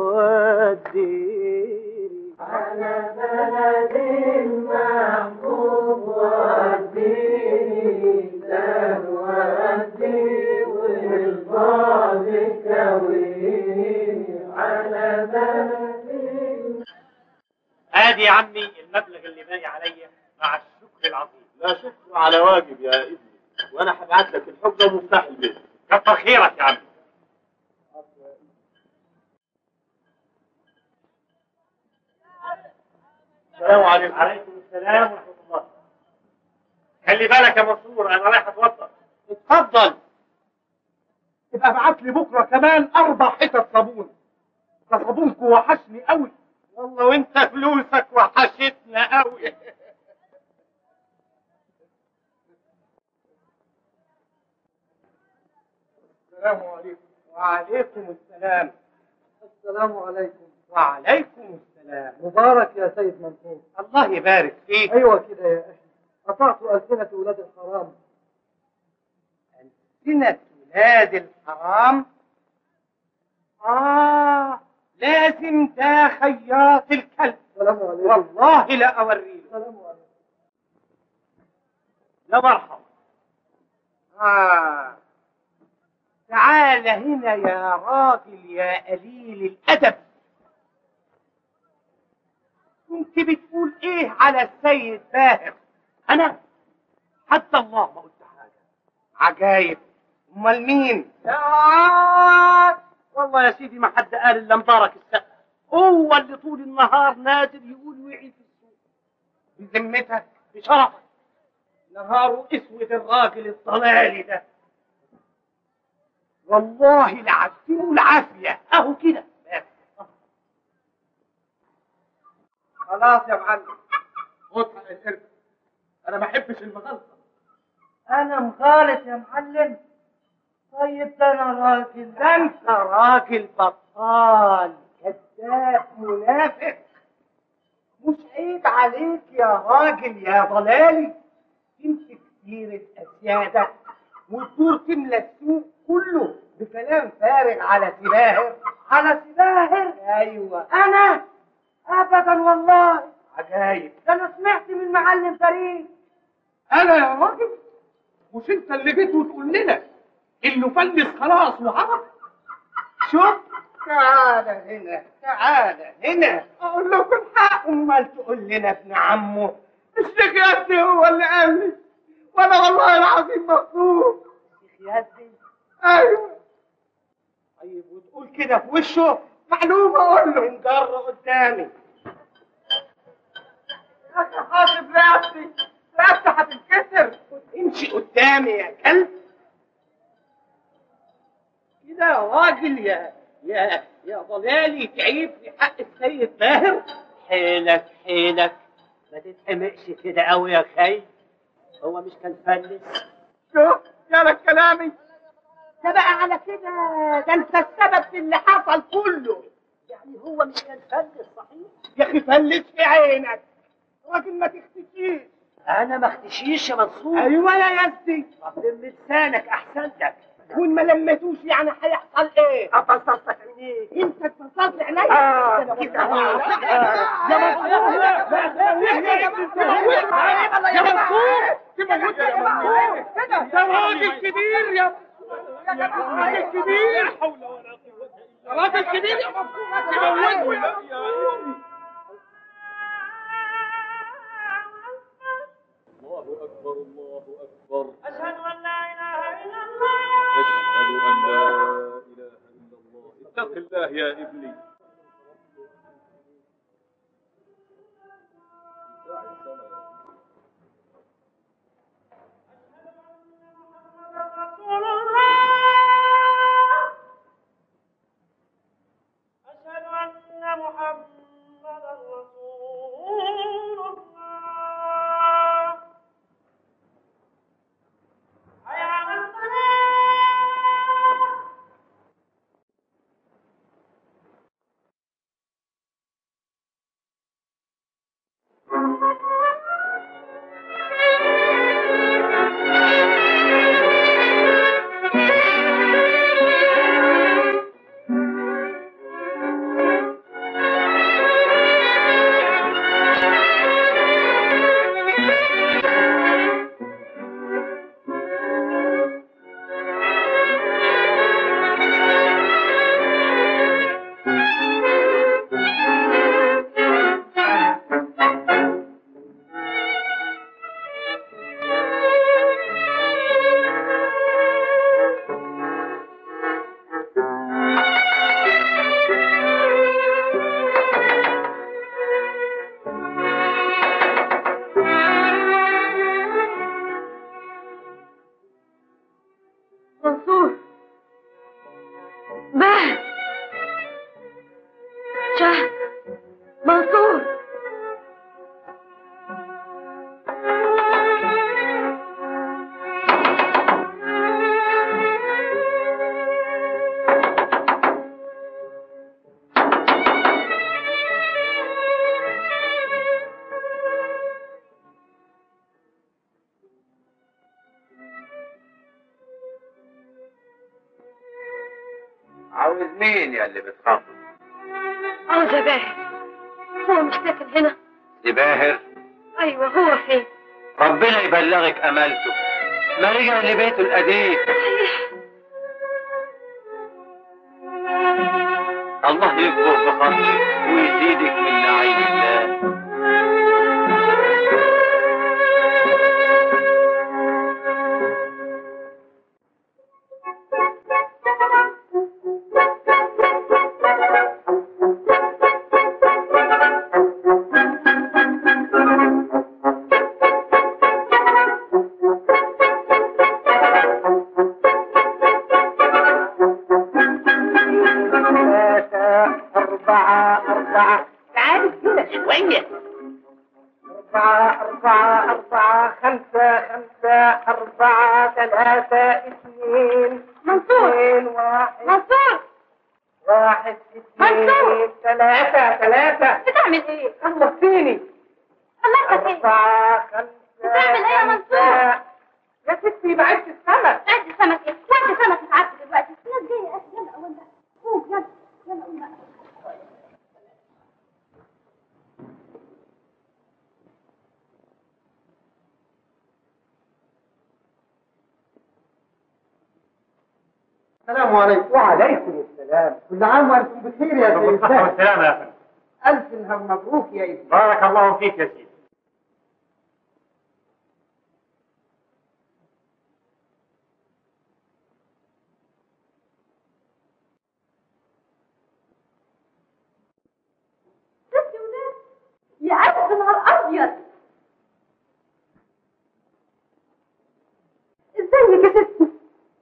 والدين على بلدي المحبوب والدين والدين والفاضي كويني على بلدي ادي يا عمي المبلغ اللي باقي عليا مع الشكر العظيم لا شكر على واجب يا ابني وانا هبعت لك الحجه ومفتاح البيت كتر خيرك يا عمي السلام عليكم عليكم السلام ورحمه الله خلي بالك يا منصور انا رايح اتوضا اتفضل يبقى ابعت لي بكره كمان اربع حتت صابون ده صابونكم وحشني قوي والله وانت فلوسك وحشتنا قوي السلام عليكم وعليكم السلام السلام عليكم وعليكم السلام مبارك يا سيد منصور الله يبارك فيك ايوه كده يا اخي قطعت ألسنة ولاد الحرام سنة ولاد الحرام آه لازم ده خياط الكلب سلام عليكم والله لا أوريه سلام عليكم يا مرحبا آه تعال هنا يا راجل يا قليل الأدب كنت بتقول إيه على السيد باهر أنا حتى الله ما قلت حاجة عجايب أمال مين؟ آه والله يا سيدي ما حد قال إلا مبارك السقف هو اللي طول النهار نازل يقول وعي في السوق بذمتك بشرفك نهاره اسود الراجل الضلالي ده والله العزيم العافية اهو كده خلاص يا معلم خد حق القرد انا ما احبش المغالطه انا مغالط يا معلم طيب ده انا راجل ده انت راجل بطال كذاب منافق مش عيب عليك يا راجل يا ضلالي تمسك سيرة أسيادك وتدور تملى السوق كله بكلام فارغ على سباهر على سباهر ايوه انا ابدا والله عجايب ده انا سمعت من معلم فريد انا يا راجل مش انت اللي جيت وتقول لنا انه فلس خلاص وعرف شوف تعال هنا تعال هنا اقول لكم الحق امال تقول لنا ابن عمه الشيخ ياسي هو اللي قال لي وانا والله العظيم مبسوط الشيخ ياسي ايوه طيب وتقول كده في وشه معلومه اقول له انجر قدامي يا اخي حاسب رقبتي رقبتي هتتكسر امشي قدامي يا كلب كده يا راجل يا يا يا ضلالي تعيب في حق السيد باهر حيلك حيلك ما تتحمقش كده قوي يا خي هو مش كان فلس شوف جالك كلامي ده بقى على كده ده انت السبب في اللي حصل كله يعني هو مش كان فلس صحيح يا اخي فلس في عينك راجل ما تختشيش انا ما اختشيش يا منصور ايوه يا يزدي طب لسانك احسن لك وان ما لميتوش يعني هيحصل ايه؟ ابصصك عينيك انت اتبصصت عينيا آه، ده أنا كده. والله- آه. يا منصور يا منصور تموت يا منصور ده راجل كبير يا راجل كبير لا حول ولا قوه الا راجل كبير يا منصور تموته الله اكبر الله اكبر اشهد ان لا اله الا الله اشهد ان لا اله الا الله اتق الله يا ابني رسول الله أشهد أن محمدا رسول الله حي على الصلاة منصور باهر شهد منصور عاوز مين يا اللي بتخاف عاوزة باهر هو مش ساكن هنا دي باهر ايوه هو فين ربنا يبلغك امالته ما رجع لبيته القديم الله يكبر بخاطرك ويزيدك من نعيم الله ثلاثة أربعة أربعة تعالوا هنا شوية أربعة أربعة أربعة خمسة خمسة أربعة ثلاثة اثنين منصور اثنين واحد منصور واحد اثنين منصور. ثلاثة ثلاثة بتعمل ايه خلصتيني الله ايه أربعة خمسة بتعمل ايه يا منصور؟ خمسة. يا ستي بعدت السمك قد سمك ايه قد سمك اتعبت دلوقتي الناس جايه يا اخي يلا قوم بقى قوم يلا يلا قوم بقى السلام عليكم وعليكم السلام كل عام وانتم بخير يا سيد بالصحة باهر. والسلامة يا فندم الف نهار مبروك يا ابني بارك الله فيك يا سيدي ستي وناس يا ألف نهار أبيض ازيك يا ستي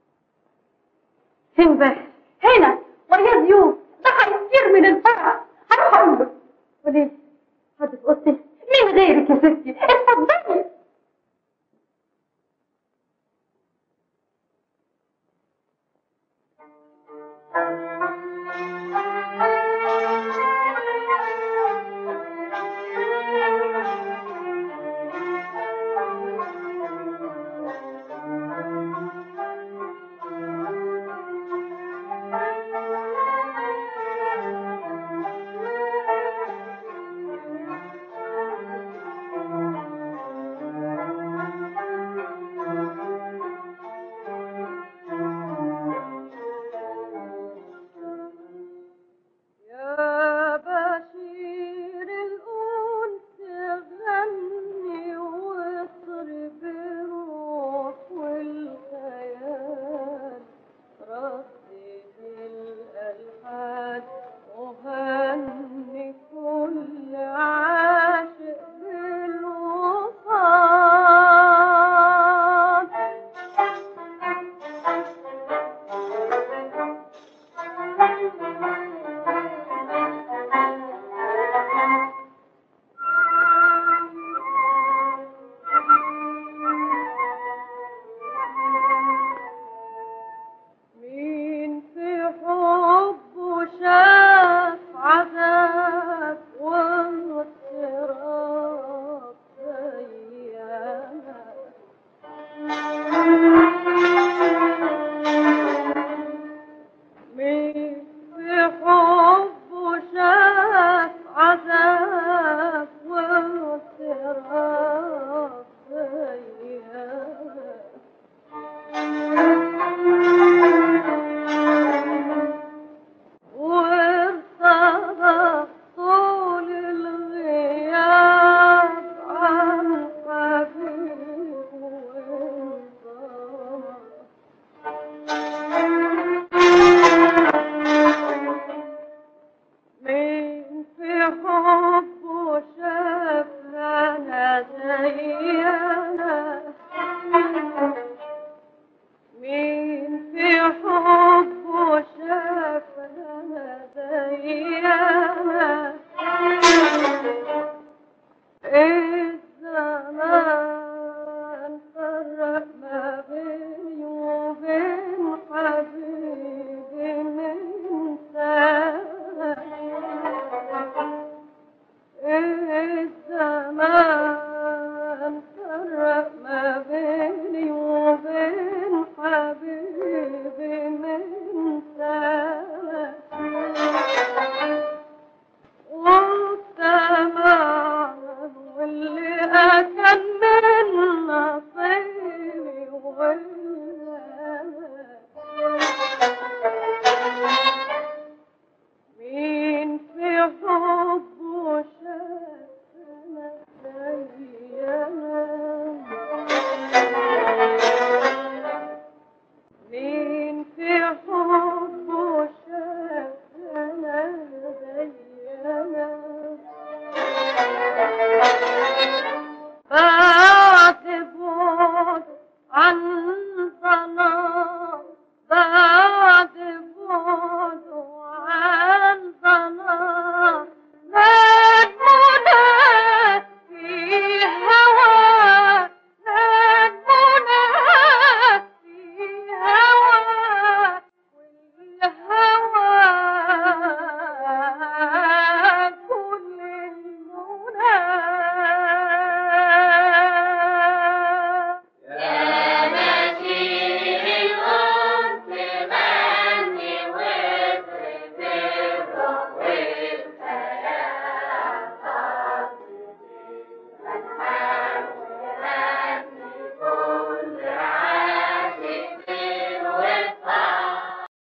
فين بقى هنا ويا ضيوف ده هيطير من الفرح هروح اقول له وليه حد اوضتي مين غيرك يا ستي اتفضلي الحال